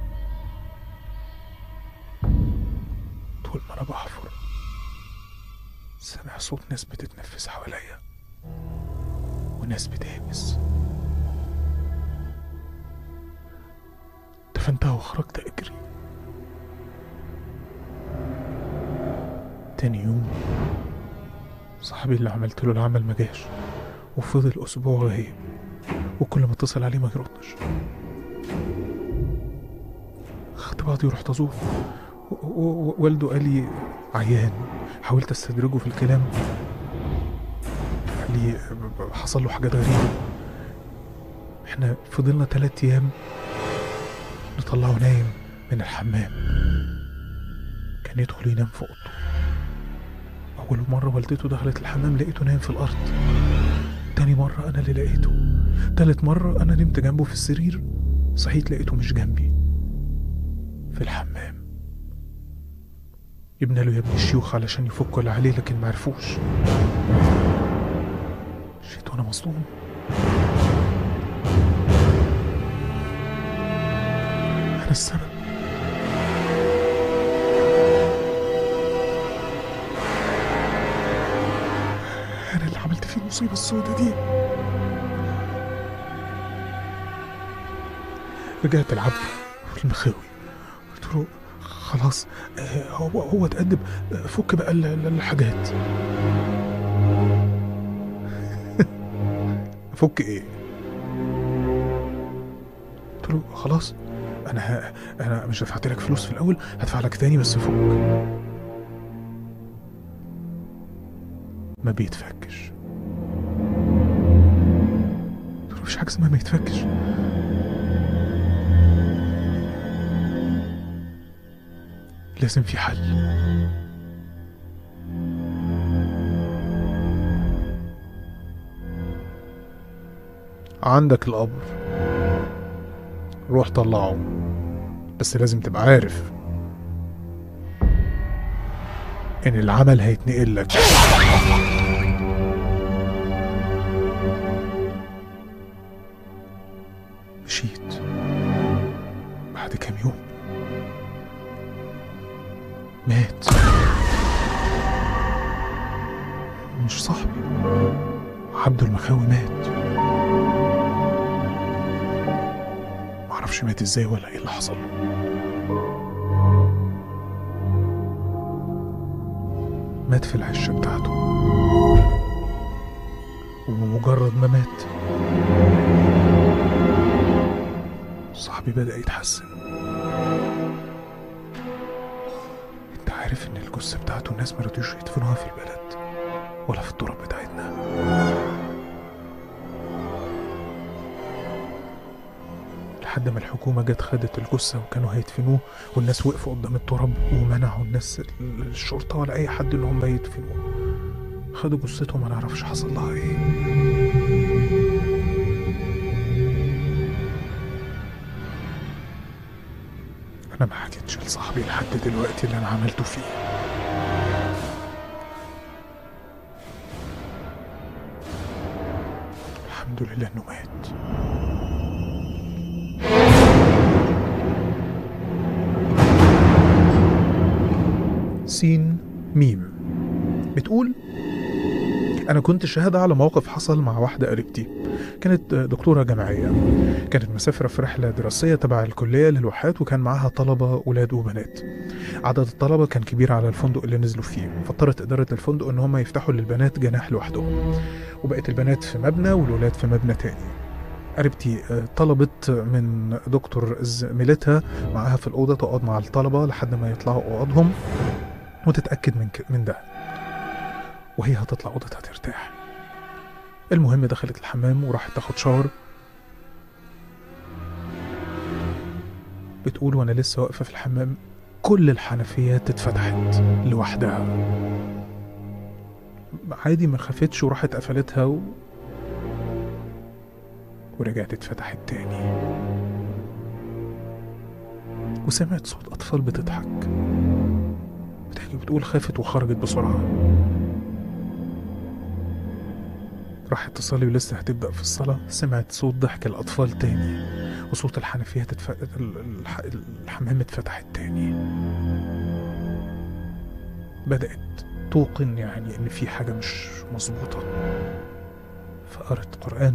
Speaker 2: طول ما انا بحفر سامع صوت ناس بتتنفس حواليا وناس بتهمس دفنتها وخرجت اجري تاني يوم صاحبي اللي عملت له العمل ما جاش وفضل اسبوع غايب وكل ما اتصل عليه ما يردش خدت بعضي ورحت ازوره و- و- و- والده قال لي عيان حاولت استدرجه في الكلام قال لي ب- ب- حصل له حاجات غريبة احنا فضلنا تلات ايام نطلعه نايم من الحمام كان يدخل ينام في اوضته اول مرة والدته دخلت الحمام لقيته نايم في الارض تاني مرة انا اللي لقيته تالت مرة انا نمت جنبه في السرير صحيت لقيته مش جنبي في الحمام جبنا له يا ابن الشيوخ علشان يفكوا اللي عليه لكن ما عرفوش مشيت وانا مصدوم انا السبب انا اللي عملت فيه المصيبه السوداء دي رجعت العبد والمخاوي قلت له خلاص آه، هو هو اتأدب آه، فك بقى ال- ال- الحاجات فك ايه قلت له خلاص انا ه... انا مش دفعت لك فلوس في الاول هدفع لك تاني بس فك ما بيتفكش قلت له مفيش حاجه اسمها ما يتفكش لازم في حل عندك القبر روح طلعه بس لازم تبقى عارف ان العمل هيتنقل لك مشيت بعد كام يوم مات مش صاحبي عبد المخاوي مات معرفش مات ازاي ولا ايه اللي حصل له مات في العشة بتاعته وبمجرد ما مات صاحبي بدأ يتحسن انت عارف عرف ان الجثة بتاعته الناس ما رضيوش يدفنوها في البلد ولا في التراب بتاعتنا لحد ما الحكومة جت خدت الجثة وكانوا هيدفنوه والناس وقفوا قدام التراب ومنعوا الناس الشرطة ولا أي حد إن هم يدفنوه خدوا جثته ما نعرفش حصل لها إيه أنا ما حكيتش لصاحبي لحد دلوقتي اللي أنا عملته فيه الحمد لله إنه مات سين ميم بتقول أنا كنت شاهدة على موقف حصل مع واحدة قريبتي كانت دكتورة جامعية كانت مسافرة في رحلة دراسية تبع الكلية للواحات وكان معاها طلبة ولاد وبنات عدد الطلبة كان كبير على الفندق اللي نزلوا فيه فاضطرت إدارة الفندق إن هم يفتحوا للبنات جناح لوحدهم وبقت البنات في مبنى والولاد في مبنى تاني قريبتي آه، طلبت من دكتور زميلتها معاها في الأوضة تقعد مع الطلبة لحد ما يطلعوا أوضهم وتتأكد من ك- من ده وهي هتطلع أوضتها ترتاح المهم دخلت الحمام وراحت تاخد شاور بتقول وانا لسه واقفه في الحمام كل الحنفيات اتفتحت لوحدها عادي ما خافتش وراحت قفلتها و... ورجعت اتفتحت تاني وسمعت صوت أطفال بتضحك بتحكي بتقول خافت وخرجت بسرعة راحت تصلي ولسه هتبدأ في الصلاة سمعت صوت ضحك الأطفال تاني وصوت الحنفيات اتف... ال- الح... الحمام اتفتحت تاني بدأت توقن يعني إن في حاجة مش مظبوطة فقرت قرآن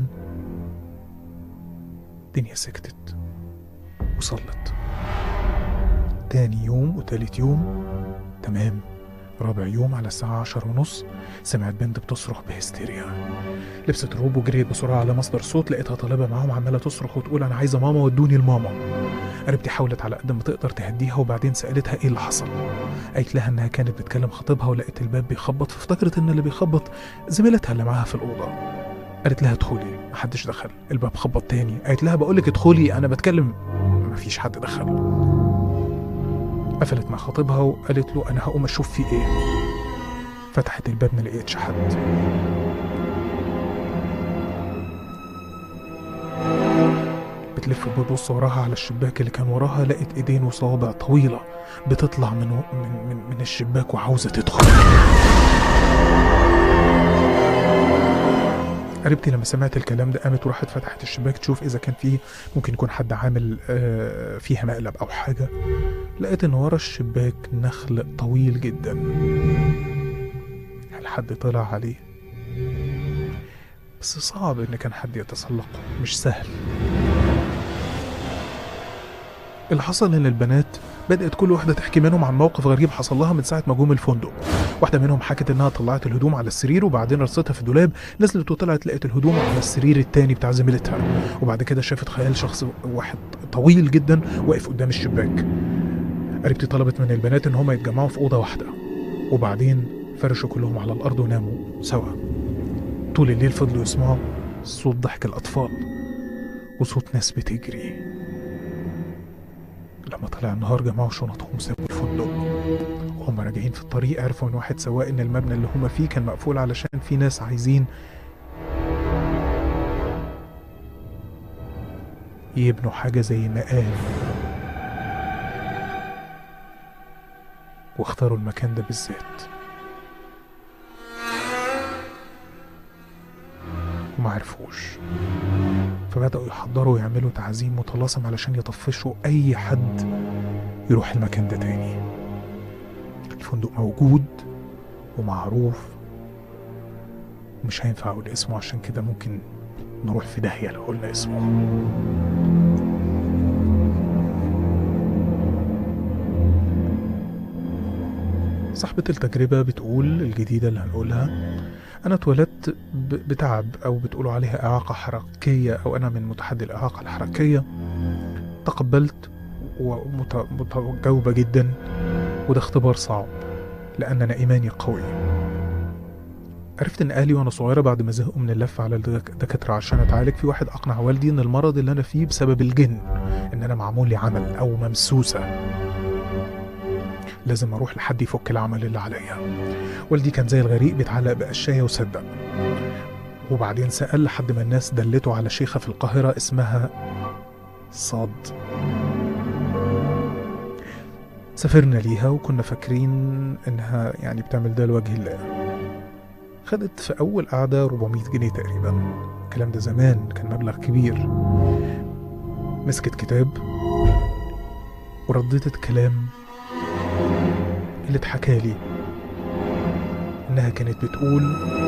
Speaker 2: الدنيا سكتت وصلت تاني يوم وتالت يوم تمام رابع يوم على الساعة عشر ونص سمعت بنت بتصرخ بهستيريا لبست الروب وجريت بسرعة على مصدر صوت لقيتها طالبة معاهم عمالة تصرخ وتقول أنا عايزة ماما ودوني لماما قريبتي حاولت على قد ما تقدر تهديها وبعدين سألتها إيه اللي حصل قالت لها إنها كانت بتكلم خطيبها ولقيت الباب بيخبط فافتكرت إن اللي بيخبط زميلتها اللي معاها في الأوضة قالت لها ادخلي محدش دخل الباب خبط تاني قالت لها بقولك ادخلي أنا بتكلم مفيش حد دخل قفلت مع خطيبها وقالت له أنا هقوم أشوف في إيه فتحت الباب ما لقيتش حد بتلف وبتبص وراها على الشباك اللي كان وراها لقيت ايدين وصوابع طويلة بتطلع من من من, من الشباك وعاوزة تدخل قريبتي لما سمعت الكلام ده قامت وراحت فتحت الشباك تشوف اذا كان فيه ممكن يكون حد عامل آه، فيها مقلب او حاجه لقيت ان ورا الشباك نخل طويل جدا هل حد طلع عليه بس صعب ان كان حد يتسلقه مش سهل اللي حصل ان البنات بدأت كل واحدة تحكي منهم عن موقف غريب حصل لها من ساعة ما جم الفندق واحدة منهم حكت انها طلعت الهدوم على السرير وبعدين رصتها في دولاب نزلت وطلعت لقيت الهدوم على السرير التاني بتاع زميلتها وبعد كده شافت خيال شخص واحد طويل جدا واقف قدام الشباك قريبتي طلبت من البنات ان هم يتجمعوا في اوضه واحده وبعدين فرشوا كلهم على الارض وناموا سوا طول الليل فضلوا يسمعوا صوت ضحك الاطفال وصوت ناس بتجري لما طلع النهار جمعوا شنطهم وسابوا الفندق وهم راجعين في الطريق عرفوا من واحد سواق ان المبنى اللي هم فيه كان مقفول علشان في ناس عايزين يبنوا حاجة زي مقام واختاروا المكان ده بالذات وما عرفوش فبدأوا يحضروا ويعملوا تعزيم متلاصم علشان يطفشوا أي حد يروح المكان ده تاني الفندق موجود ومعروف مش هينفع أقول اسمه عشان كده ممكن نروح في داهية لو قلنا اسمه صاحبة التجربة بتقول الجديدة اللي هنقولها أنا اتولدت ب- بتعب أو بتقولوا عليها إعاقة حركية أو أنا من متحدي الإعاقة الحركية تقبلت ومتجاوبة جدا وده اختبار صعب لأن أنا إيماني قوي عرفت إن أهلي وأنا صغيرة بعد ما زهقوا من اللف على الدك- الدكاترة عشان أتعالج في واحد أقنع والدي إن المرض اللي أنا فيه بسبب الجن إن أنا معمول لي عمل أو ممسوسة لازم أروح لحد يفك العمل اللي عليا والدي كان زي الغريق بيتعلق بقشاية وصدق وبعدين سأل لحد ما الناس دلته على شيخة في القاهرة اسمها صاد سافرنا ليها وكنا فاكرين انها يعني بتعمل ده لوجه الله خدت في اول قعدة 400 جنيه تقريبا الكلام ده زمان كان مبلغ كبير مسكت كتاب ورددت كلام اللي اتحكى لي انها كانت بتقول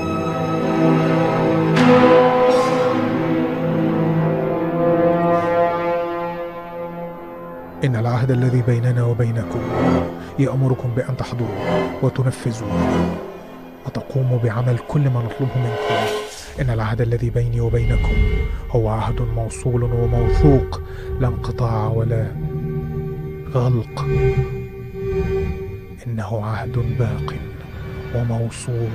Speaker 2: إن العهد الذي بيننا وبينكم يأمركم بأن تحضروا وتنفذوا وتقوموا بعمل كل ما نطلبه منكم إن العهد الذي بيني وبينكم هو عهد موصول وموثوق لا انقطاع ولا غلق إنه عهد باق وموصول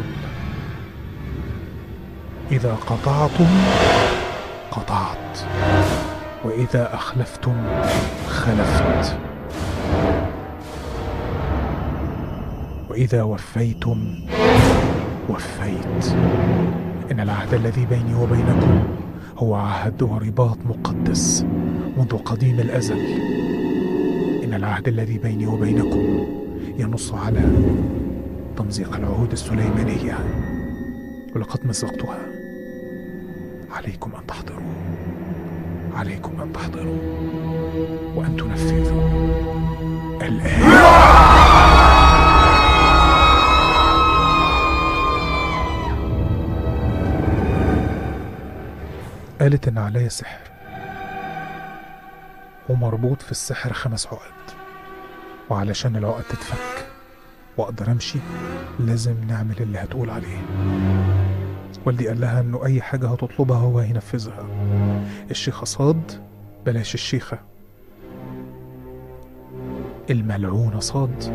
Speaker 2: إذا قطعتم قطعت وإذا أخلفتم خلفت وإذا وفيتم وفيت إن العهد الذي بيني وبينكم هو عهد ورباط مقدس منذ قديم الأزل إن العهد الذي بيني وبينكم ينص على تمزيق العهود السليمانية ولقد مزقتها عليكم أن تحضروا عليكم أن تحضروا وأن تنفذوا الآن قالت إن عليا سحر ومربوط في السحر خمس عقد وعلشان العقد تتفك وأقدر أمشي لازم نعمل اللي هتقول عليه والدي قال لها إنه أي حاجة هتطلبها هو هينفذها الشيخة صاد بلاش الشيخة الملعونة صاد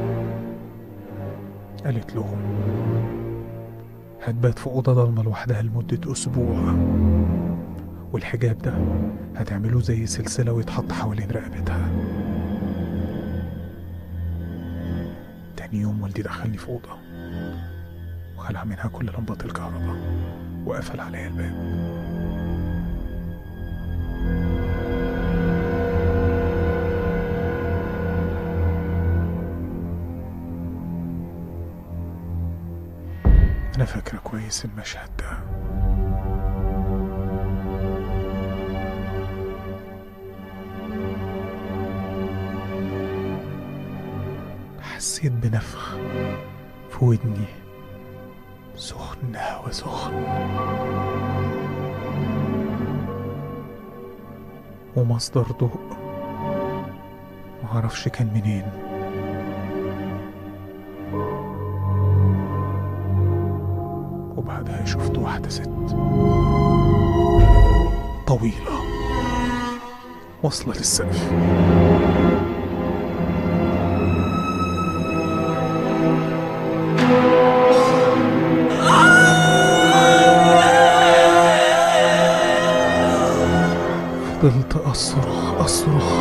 Speaker 2: قالت لهم هتبات في أوضة ضلمة لوحدها لمدة أسبوع والحجاب ده هتعملوه زي سلسلة ويتحط حوالين رقبتها تاني يوم والدي دخلني في أوضة وخلع منها كل لمبات الكهرباء وقفل عليا الباب أنا فاكرة كويس المشهد ده حسيت بنفخ في ودني سخن وسخن ومصدر ضوء معرفش كان منين وبعدها شفت واحدة ست طويلة واصلة للسقف فضلت أصرخ أصرخ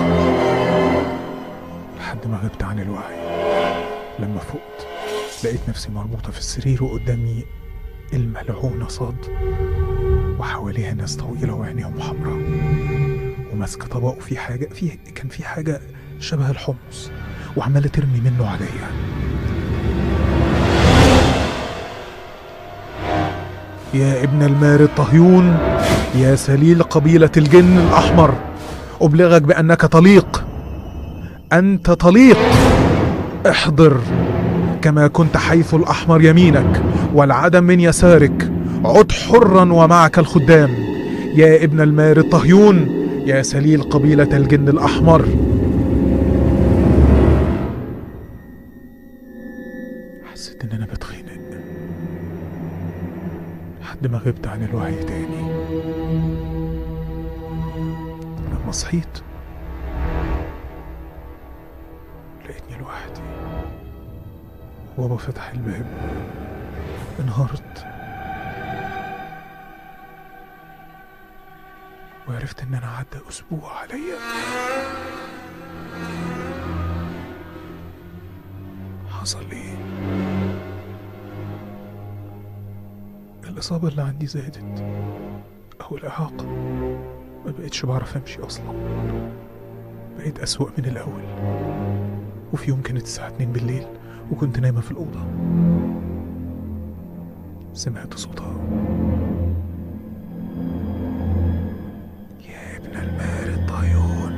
Speaker 2: لحد ما غبت عن الوعي لما فقت لقيت نفسي مربوطة في السرير وقدامي الملعونة صاد وحواليها ناس طويلة وعينيهم حمراء وماسكة طبق وفي حاجة في كان في حاجة شبه الحمص وعمالة ترمي منه عليا يا ابن المار الطهيون يا سليل قبيلة الجن الأحمر أبلغك بأنك طليق أنت طليق احضر كما كنت حيث الأحمر يمينك والعدم من يسارك عد حرا ومعك الخدام يا ابن المار الطهيون يا سليل قبيلة الجن الأحمر حسيت إن أنا بتخنق لحد ما غبت عن الوعي تاني لما صحيت لقيتني لوحدي وبابا فتح الباب انهارت وعرفت ان انا عدى اسبوع عليا حصل ايه الاصابه اللي عندي زادت او الاعاقه ما بقتش بعرف امشي اصلا بقيت اسوأ من الاول وفي يوم كانت الساعه 2 بالليل وكنت نايمه في الاوضه سمعت صوتها يا ابن المال الطيون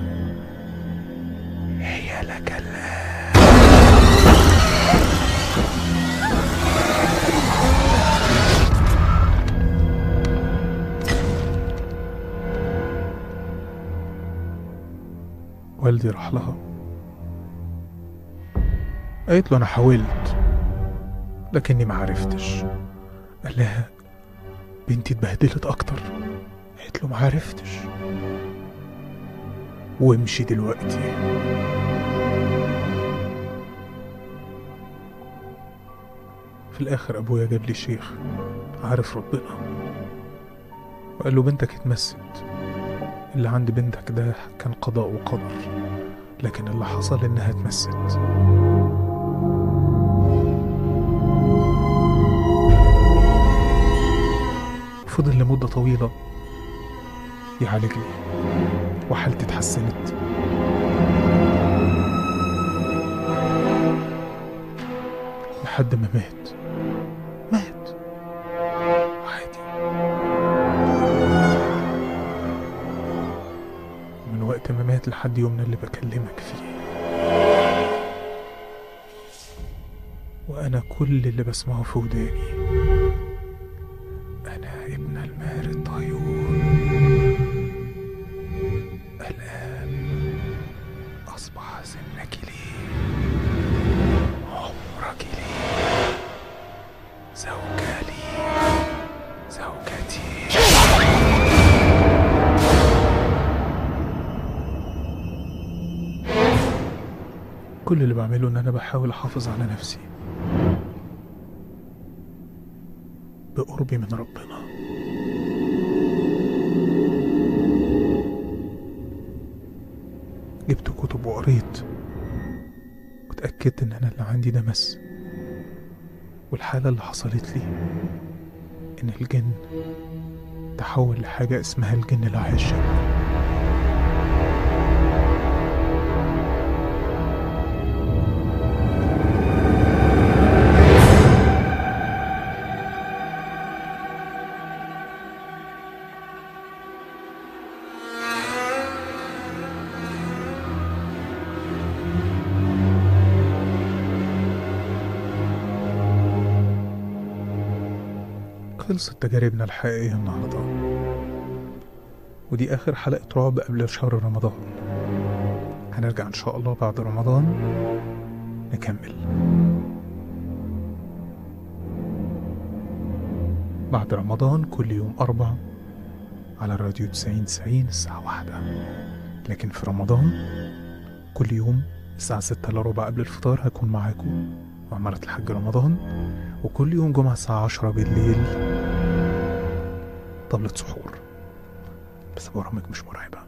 Speaker 2: هي لك الآن والدي راح لها قالت له انا حاولت لكني ما عرفتش قال لها بنتي اتبهدلت اكتر قالت له ما عرفتش وامشي دلوقتي في الاخر ابويا جاب لي شيخ عارف ربنا وقال له بنتك اتمست اللي عند بنتك ده كان قضاء وقدر لكن اللي حصل انها اتمست فضل لمدة طويلة يعالجني وحالتي اتحسنت لحد ما مات مات عادي من وقت ما مات لحد يومنا اللي بكلمك فيه وأنا كل اللي بسمعه في وداني أنا ابن المار الطيور الآن أصبح سنك لي عمرك لي زوجة لي زوجتي كل اللي بعمله إن أنا بحاول أحافظ على نفسي بقربي من ربنا جبت كتب وقريت وتأكدت إن أنا اللي عندي ده مس والحالة اللي حصلت لي إن الجن تحول لحاجة اسمها الجن العاشق خلصت تجاربنا الحقيقية النهاردة ودي آخر حلقة رعب قبل شهر رمضان هنرجع إن شاء الله بعد رمضان نكمل بعد رمضان كل يوم أربع على الراديو تسعين تسعين الساعة واحدة لكن في رمضان كل يوم الساعة ستة إلا ربع قبل الفطار هكون معاكم وعمارة الحاج رمضان وكل يوم جمعة الساعة عشرة بالليل طبلة سحور بس برامج مش مرعبة